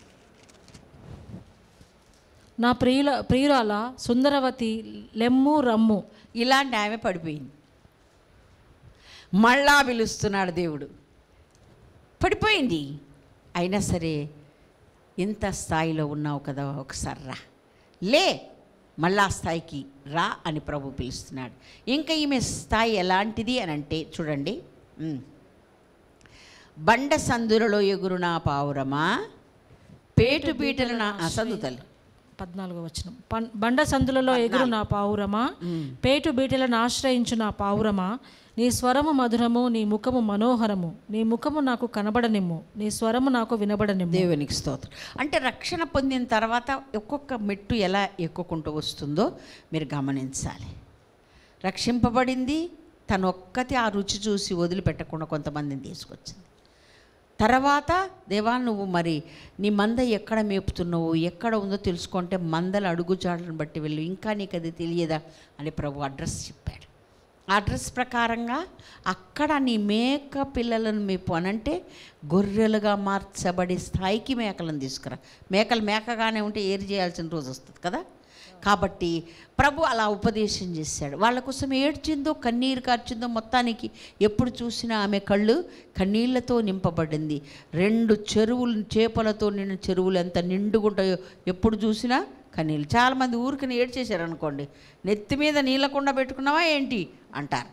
నా ప్రియుల ప్రియురాల సుందరవతి లెమ్ము రమ్ము ఇలాంటి ఆమె పడిపోయింది మళ్ళా పిలుస్తున్నాడు దేవుడు పడిపోయింది అయినా సరే ఇంత స్థాయిలో ఉన్నావు కదా ఒకసారి రా లే మళ్ళా ఆ స్థాయికి రా అని ప్రభు పిలుస్తున్నాడు ఇంకా ఈమె స్థాయి ఎలాంటిది అని అంటే చూడండి ఉమ్. బండ సందులలో ఎగురున పావురమా పేటు పీటల నా అసదుతలు పద్నాలుగో వచనం పన్- బండ సందులలో ఎగురు నా పావురమా పేటు బీటలను ఆశ్రయించు నా పావురమా నీ స్వరము మధురము నీ ముఖము మనోహరము నీ ముఖము నాకు కనబడనిమ్ము నీ స్వరము నాకు వినబడనిమ్ము దేవునికి స్తోత్రం అంటే రక్షణ పొందిన తర్వాత ఒక్కొక్క మెట్టు ఎలా ఎక్కుకుంటూ వస్తుందో మీరు గమనించాలి రక్షింపబడింది తను ఒక్కతి ఆ రుచి చూసి వదిలిపెట్టకుండా కొంతమందిని తీసుకొచ్చింది తర్వాత దేవా నువ్వు మరి నీ మంద ఎక్కడ మేపుతున్నావు ఎక్కడ ఉందో తెలుసుకుంటే మందల అడుగుజాడలను బట్టి వెళ్ళు ఇంకా నీకు అది తెలియదా అని ప్రభు అడ్రస్ చెప్పాడు ఆ అడ్రస్ ప్రకారంగా అక్కడ నీ మేక పిల్లలను మేపు అనంటే గొర్రెలుగా మార్చబడే స్థాయికి మేకలను తీసుకురా మేకలు మేకగానే ఉంటే ఏరి చేయాల్సిన రోజు వస్తుంది కదా కాబట్టి ప్రభు అలా ఉపదేశం చేశాడు వాళ్ళ కోసం ఏడ్చిందో కన్నీరు కార్చిందో మొత్తానికి ఎప్పుడు చూసినా ఆమె కళ్ళు కన్నీళ్లతో నింపబడింది రెండు చెరువులు చేపలతో నిండిన చెరువులు ఎంత నిండుగుంటాయో ఎప్పుడు చూసినా కన్నీళ్ళు చాలామంది ఊరికి ఏడ్చేశారు అనుకోండి నెత్తి మీద నీళ్ళకుండా పెట్టుకున్నావా ఏంటి అంటారు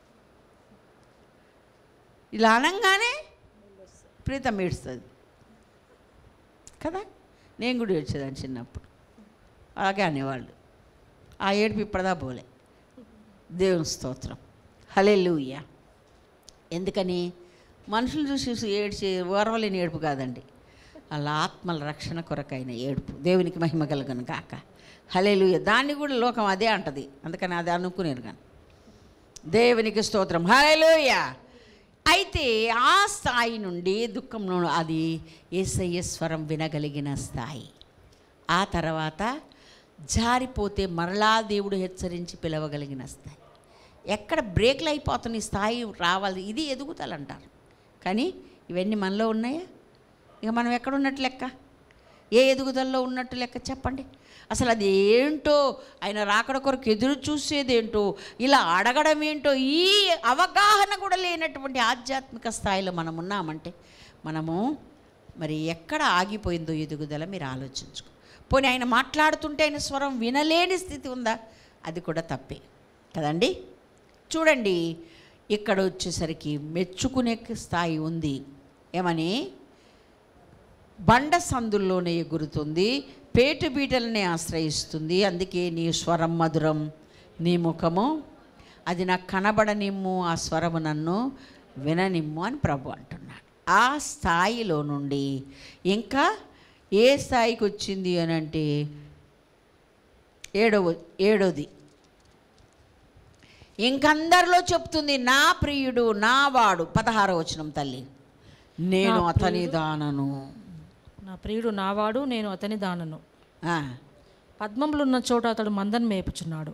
ఇలా అనగానే ప్రీతం ఏడుస్తుంది కదా నేను కూడా ఏడ్చేదాన్ని చిన్నప్పుడు అలాగే అనేవాళ్ళు ఆ ఏడుపు ఇప్పటిదా పోలే దేవుని స్తోత్రం హలెలూయ ఎందుకని మనుషులు చూసి చూసి ఏడ్చి ఓర్వలేని ఏడుపు కాదండి వాళ్ళ ఆత్మల రక్షణ కొరకైన ఏడుపు దేవునికి మహిమ కలుగును కాక హలేలుయ దాన్ని కూడా లోకం అదే అంటది అందుకని అది అనుకునేరు కానీ దేవునికి స్తోత్రం హలేలుయ అయితే ఆ స్థాయి నుండి దుఃఖంలో అది ఏసయ్య స్వరం వినగలిగిన స్థాయి ఆ తర్వాత జారిపోతే మరలా దేవుడు హెచ్చరించి పిలవగలిగిన స్థాయి ఎక్కడ బ్రేక్లు అయిపోతున్న ఈ స్థాయి రావాలి ఇది ఎదుగుదల అంటారు కానీ ఇవన్నీ మనలో ఉన్నాయా ఇక మనం ఎక్కడ ఉన్నట్టు లెక్క ఏ ఎదుగుదలలో ఉన్నట్టు లెక్క చెప్పండి అసలు అది ఏంటో ఆయన రాకడ కొరకు ఎదురు చూసేదేంటో ఇలా అడగడం ఏంటో ఈ అవగాహన కూడా లేనటువంటి ఆధ్యాత్మిక స్థాయిలో మనం ఉన్నామంటే మనము మరి ఎక్కడ ఆగిపోయిందో ఎదుగుదల మీరు ఆలోచించుకో పోనీ ఆయన మాట్లాడుతుంటే ఆయన స్వరం వినలేని స్థితి ఉందా అది కూడా తప్పే కదండి చూడండి ఇక్కడ వచ్చేసరికి మెచ్చుకునే స్థాయి ఉంది ఏమని బండ సందుల్లోనే ఎగురుతుంది పేటు బీటలనే ఆశ్రయిస్తుంది అందుకే నీ స్వరం మధురం నీ ముఖము అది నాకు కనబడనిమ్ము ఆ స్వరము నన్ను విననిమ్ము అని ప్రభు అంటున్నాడు ఆ స్థాయిలో నుండి ఇంకా ఏ స్థాయికి వచ్చింది అని అంటే ఏడవ ఏడోది ఇంకందరిలో చెప్తుంది నా ప్రియుడు నా వాడు పదహారో వచనం తల్లి నేను నా అతని ప్రియుడు- దానను నా ప్రియుడు నావాడు నేను అతని దానను ఆ, పద్మములున్న చోట అతడు మందను మేపుచున్నాడు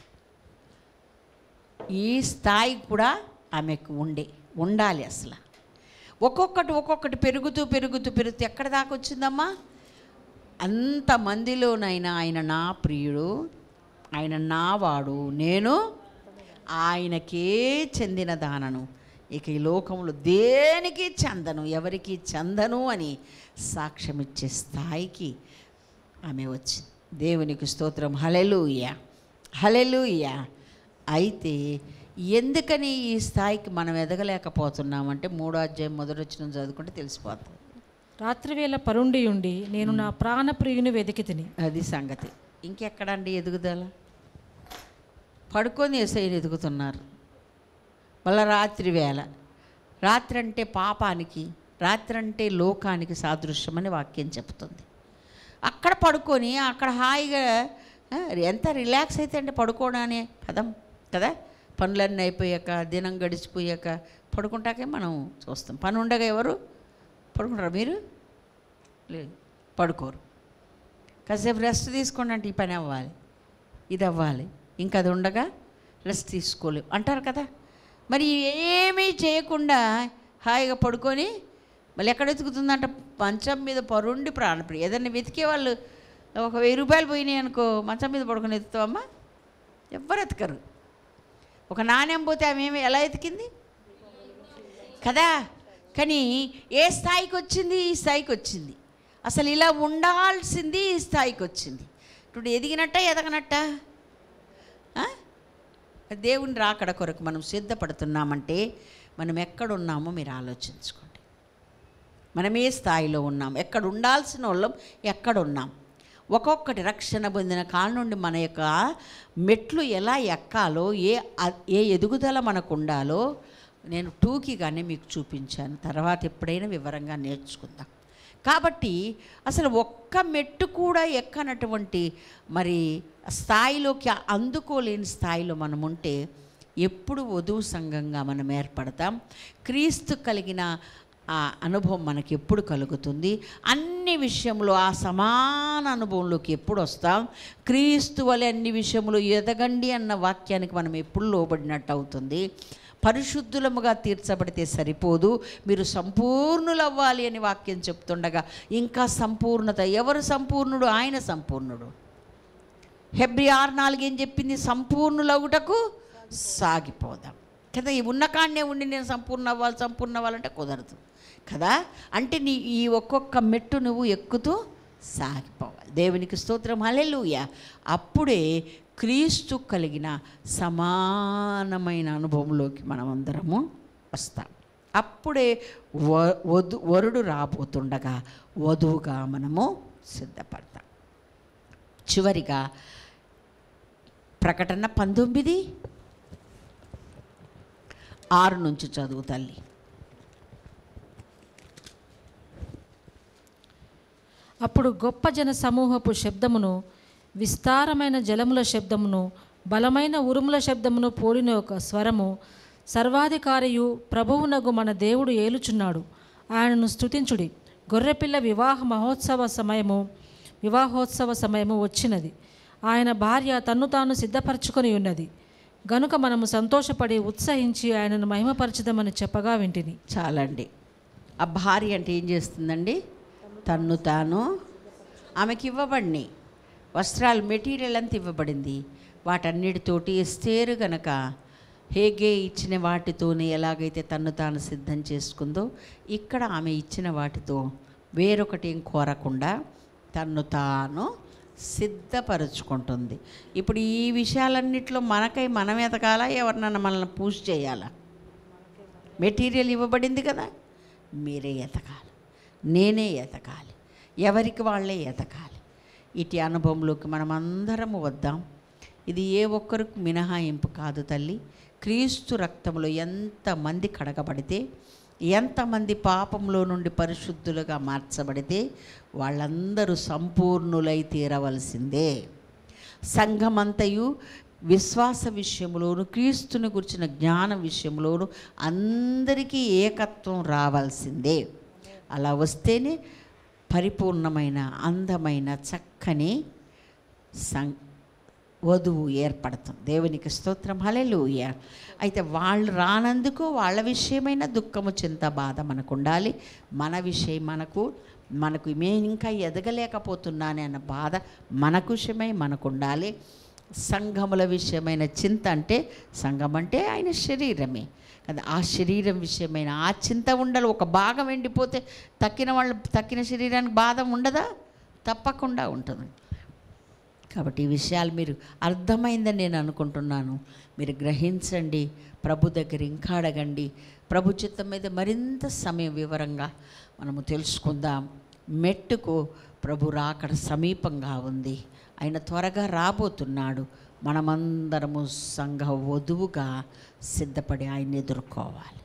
ఈ స్థాయి కూడా ఆమెకు ఉండే ఉండాలి అసలు ఒక్కొక్కటి ఒక్కొక్కటి పెరుగుతూ పెరుగుతూ పెరుగుతూ ఎక్కడ దాకా వచ్చిందమ్మా అంతమందిలోనైనా ఆయన నా ప్రియుడు ఆయన నా వాడు నేను ఆయనకే చెందిన దానను ఇక ఈ లోకంలో దేనికి చెందను ఎవరికి చెందను అని సాక్ష్యం ఇచ్చే స్థాయికి ఆమె వచ్చింది దేవునికి స్తోత్రం హలెలూయ హలెలూయ అయితే ఎందుకని ఈ స్థాయికి మనం ఎదగలేకపోతున్నామంటే మూడో అధ్యాయం మొదటి వచ్చిన చదువుకుంటే తెలిసిపోతుంది రాత్రివేళ పరుండి ఉండి నేను నా ప్రాణప్రియుని వెతికి తిని అది సంగతి ఇంకెక్కడండి ఎదుగుదల పడుకొని ఎసైని ఎదుగుతున్నారు మళ్ళా రాత్రి వేళ రాత్రి అంటే పాపానికి రాత్రి అంటే లోకానికి సాదృశ్యమని వాక్యం చెప్తుంది అక్కడ పడుకొని అక్కడ హాయిగా ఆ, ఎంత రిలాక్స్ అయితే అంటే పడుకోవడం అనే పదం కదా పనులన్నీ అయిపోయాక దినం గడిచిపోయాక పడుకుంటాకే మనం చూస్తాం పని ఉండగా ఎవరు పడుకుంటారా మీరు లేదు పడుకోరు కాసేపు రెస్ట్ తీసుకోండి అంటే ఈ పని అవ్వాలి ఇది అవ్వాలి ఇంకా అది ఉండగా రెస్ట్ తీసుకోలేవు అంటారు కదా మరి ఏమీ చేయకుండా హాయిగా పడుకొని మళ్ళీ ఎక్కడ వెతుకుతుందంట మంచం మీద పరుండి ప్రాణప్రియ ఏదైనా వెతికే వాళ్ళు ఒక వెయ్యి రూపాయలు పోయినాయి అనుకో మంచం మీద పడుకొని ఎత్తుతావమ్మా ఎవ్వరు ఎతకరు ఒక నాణ్యం పోతే ఆమె ఏమి ఎలా ఎతికింది కదా కానీ ఏ స్థాయికి వచ్చింది ఈ స్థాయికి వచ్చింది అసలు ఇలా ఉండాల్సింది ఈ స్థాయికి వచ్చింది ఇప్పుడు ఎదిగినట్ట ఎదగనట్ట ఆ? దేవుని రాకడ కొరకు మనం సిద్ధపడుతున్నామంటే మనం ఎక్కడున్నామో మీరు ఆలోచించుకోండి మనం ఏ స్థాయిలో ఉన్నాం ఎక్కడ ఉండాల్సిన వాళ్ళం ఎక్కడ ఉన్నాం ఒక్కొక్కటి రక్షణ పొందిన కాల నుండి మన యొక్క మెట్లు ఎలా ఎక్కాలో ఏ అ- ఏ ఎదుగుదల మనకు ఉండాలో నేను టూకీగానే మీకు చూపించాను తర్వాత ఎప్పుడైనా వివరంగా నేర్చుకుందాం కాబట్టి అసలు ఒక్క మెట్టు కూడా ఎక్కనటువంటి మరి స్థాయిలోకి అందుకోలేని స్థాయిలో మనం ఉంటే ఎప్పుడు వధువు సంఘంగా మనం ఏర్పడతాం క్రీస్తు కలిగిన ఆ అనుభవం మనకి ఎప్పుడు కలుగుతుంది అన్ని విషయంలో ఆ సమాన అనుభవంలోకి ఎప్పుడు వస్తాం క్రీస్తు వలె అన్ని విషయంలో ఎదగండి అన్న వాక్యానికి మనం ఎప్పుడు లోబడినట్టు అవుతుంది పరిశుద్ధులముగా తీర్చబడితే సరిపోదు మీరు సంపూర్ణులు అవ్వాలి అని వాక్యం చెప్తుండగా ఇంకా సంపూర్ణత ఎవరు సంపూర్ణుడు ఆయన సంపూర్ణుడు హెబ్రి ఆరు నాలుగు ఏం చెప్పింది సంపూర్ణులవుటకు సాగిపోదాం కదా ఈ ఉన్న కాడనే ఉండి నేను సంపూర్ణ అవ్వాలి సంపూర్ణ అవ్వాలంటే కుదరదు కదా అంటే నీ ఈ ఒక్కొక్క మెట్టు నువ్వు ఎక్కుతూ సాగిపోవాలి దేవునికి స్తోత్రం హల్లెలూయ అప్పుడే క్రీస్తు కలిగిన సమానమైన అనుభవంలోకి మనం అందరము వస్తాం అప్పుడే వ వధు వరుడు రాబోతుండగా వధువుగా మనము సిద్ధపడతాం చివరిగా ప్రకటన పంతొమ్మిది ఆరు నుంచి చదువు తల్లి అప్పుడు గొప్ప జన సమూహపు శబ్దమును విస్తారమైన జలముల శబ్దమును బలమైన ఉరుముల శబ్దమును పోలిన ఒక స్వరము సర్వాధికారియు ప్రభువునగు మన దేవుడు ఏలుచున్నాడు ఆయనను స్తుతించుడి గొర్రెపిల్ల వివాహ మహోత్సవ సమయము వివాహోత్సవ సమయము వచ్చినది ఆయన భార్య తన్ను తాను సిద్ధపరచుకొని ఉన్నది గనుక మనము సంతోషపడి ఉత్సహించి ఆయనను మహిమపరచుదామని చెప్పగా వింటిని చాలండి ఆ భార్య అంటే ఏం చేస్తుందండి తన్ను తాను ఆమెకి ఇవ్వబడిని వస్త్రాలు మెటీరియల్ అంతా ఇవ్వబడింది వాటన్నిటితోటి ఎస్తేరు గనక హేగే ఇచ్చిన వాటితోనే ఎలాగైతే తన్ను తాను సిద్ధం చేసుకుందో ఇక్కడ ఆమె ఇచ్చిన వాటితో వేరొకటి ఏం కోరకుండా తన్ను తాను సిద్ధపరుచుకుంటుంది ఇప్పుడు ఈ విషయాలన్నిట్లో మనకై మనం ఎదగాలా ఎవరినన్నా మనల్ని పూజ చేయాలా మెటీరియల్ ఇవ్వబడింది కదా మీరే ఎతకాలి నేనే ఎతకాలి ఎవరికి వాళ్ళే ఎతకాలి ఇటు అనుభవంలోకి మనం అందరము వద్దాం ఇది ఏ ఒక్కరికి మినహాయింపు కాదు తల్లి క్రీస్తు రక్తంలో ఎంతమంది కడగబడితే ఎంతమంది పాపంలో నుండి పరిశుద్ధులుగా మార్చబడితే వాళ్ళందరూ సంపూర్ణులై తీరవలసిందే సంఘమంతయు విశ్వాస విషయంలోను క్రీస్తుని గురించిన జ్ఞాన విషయంలోను అందరికీ ఏకత్వం రావాల్సిందే అలా వస్తేనే పరిపూర్ణమైన అందమైన చక్కని సం వధువు ఏర్పడుతుంది దేవునికి స్తోత్రం హలెలూయ అయితే వాళ్ళు రానందుకు వాళ్ళ విషయమైన దుఃఖము చింత బాధ మనకు ఉండాలి మన విషయం మనకు మనకు మేము ఇంకా ఎదగలేకపోతున్నానే అన్న బాధ మన విషయమై మనకు ఉండాలి సంఘముల విషయమైన చింత అంటే సంఘం అంటే ఆయన శరీరమే కదా ఆ శరీరం విషయమైన ఆ చింత ఉండాలి ఒక భాగం ఎండిపోతే తక్కిన వాళ్ళు తక్కిన శరీరానికి బాధ ఉండదా తప్పకుండా ఉంటుంది కాబట్టి ఈ విషయాలు మీరు అర్థమైందని నేను అనుకుంటున్నాను మీరు గ్రహించండి ప్రభు దగ్గర ఇంకా అడగండి ప్రభు చిత్తం మీద మరింత సమయం వివరంగా మనము తెలుసుకుందాం మెట్టుకు ప్రభు రాకడ సమీపంగా ఉంది ఆయన త్వరగా రాబోతున్నాడు మనమందరము సంఘ వధువుగా సిద్ధపడి ఆయన్ని ఎదుర్కోవాలి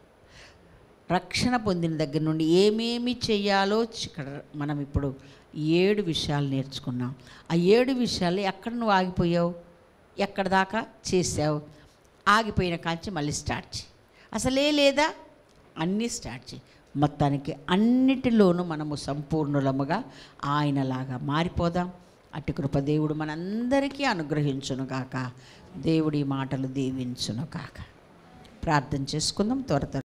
రక్షణ పొందిన దగ్గర నుండి ఏమేమి చేయాలో ఇక్కడ మనం ఇప్పుడు ఏడు విషయాలు నేర్చుకున్నాం ఆ ఏడు విషయాలు ఎక్కడ నువ్వు ఆగిపోయావు ఎక్కడ దాకా చేసావు ఆగిపోయిన కాంచి మళ్ళీ స్టార్ట్ చేయి అసలే లేదా అన్నీ స్టార్ట్ చేయి మొత్తానికి అన్నిటిలోనూ మనము సంపూర్ణులముగా ఆయనలాగా మారిపోదాం అటు కృప దేవుడు మనందరికీ అనుగ్రహించును కాక దేవుడి మాటలు దీవించును కాక ప్రార్థన చేసుకుందాం త్వర త్వర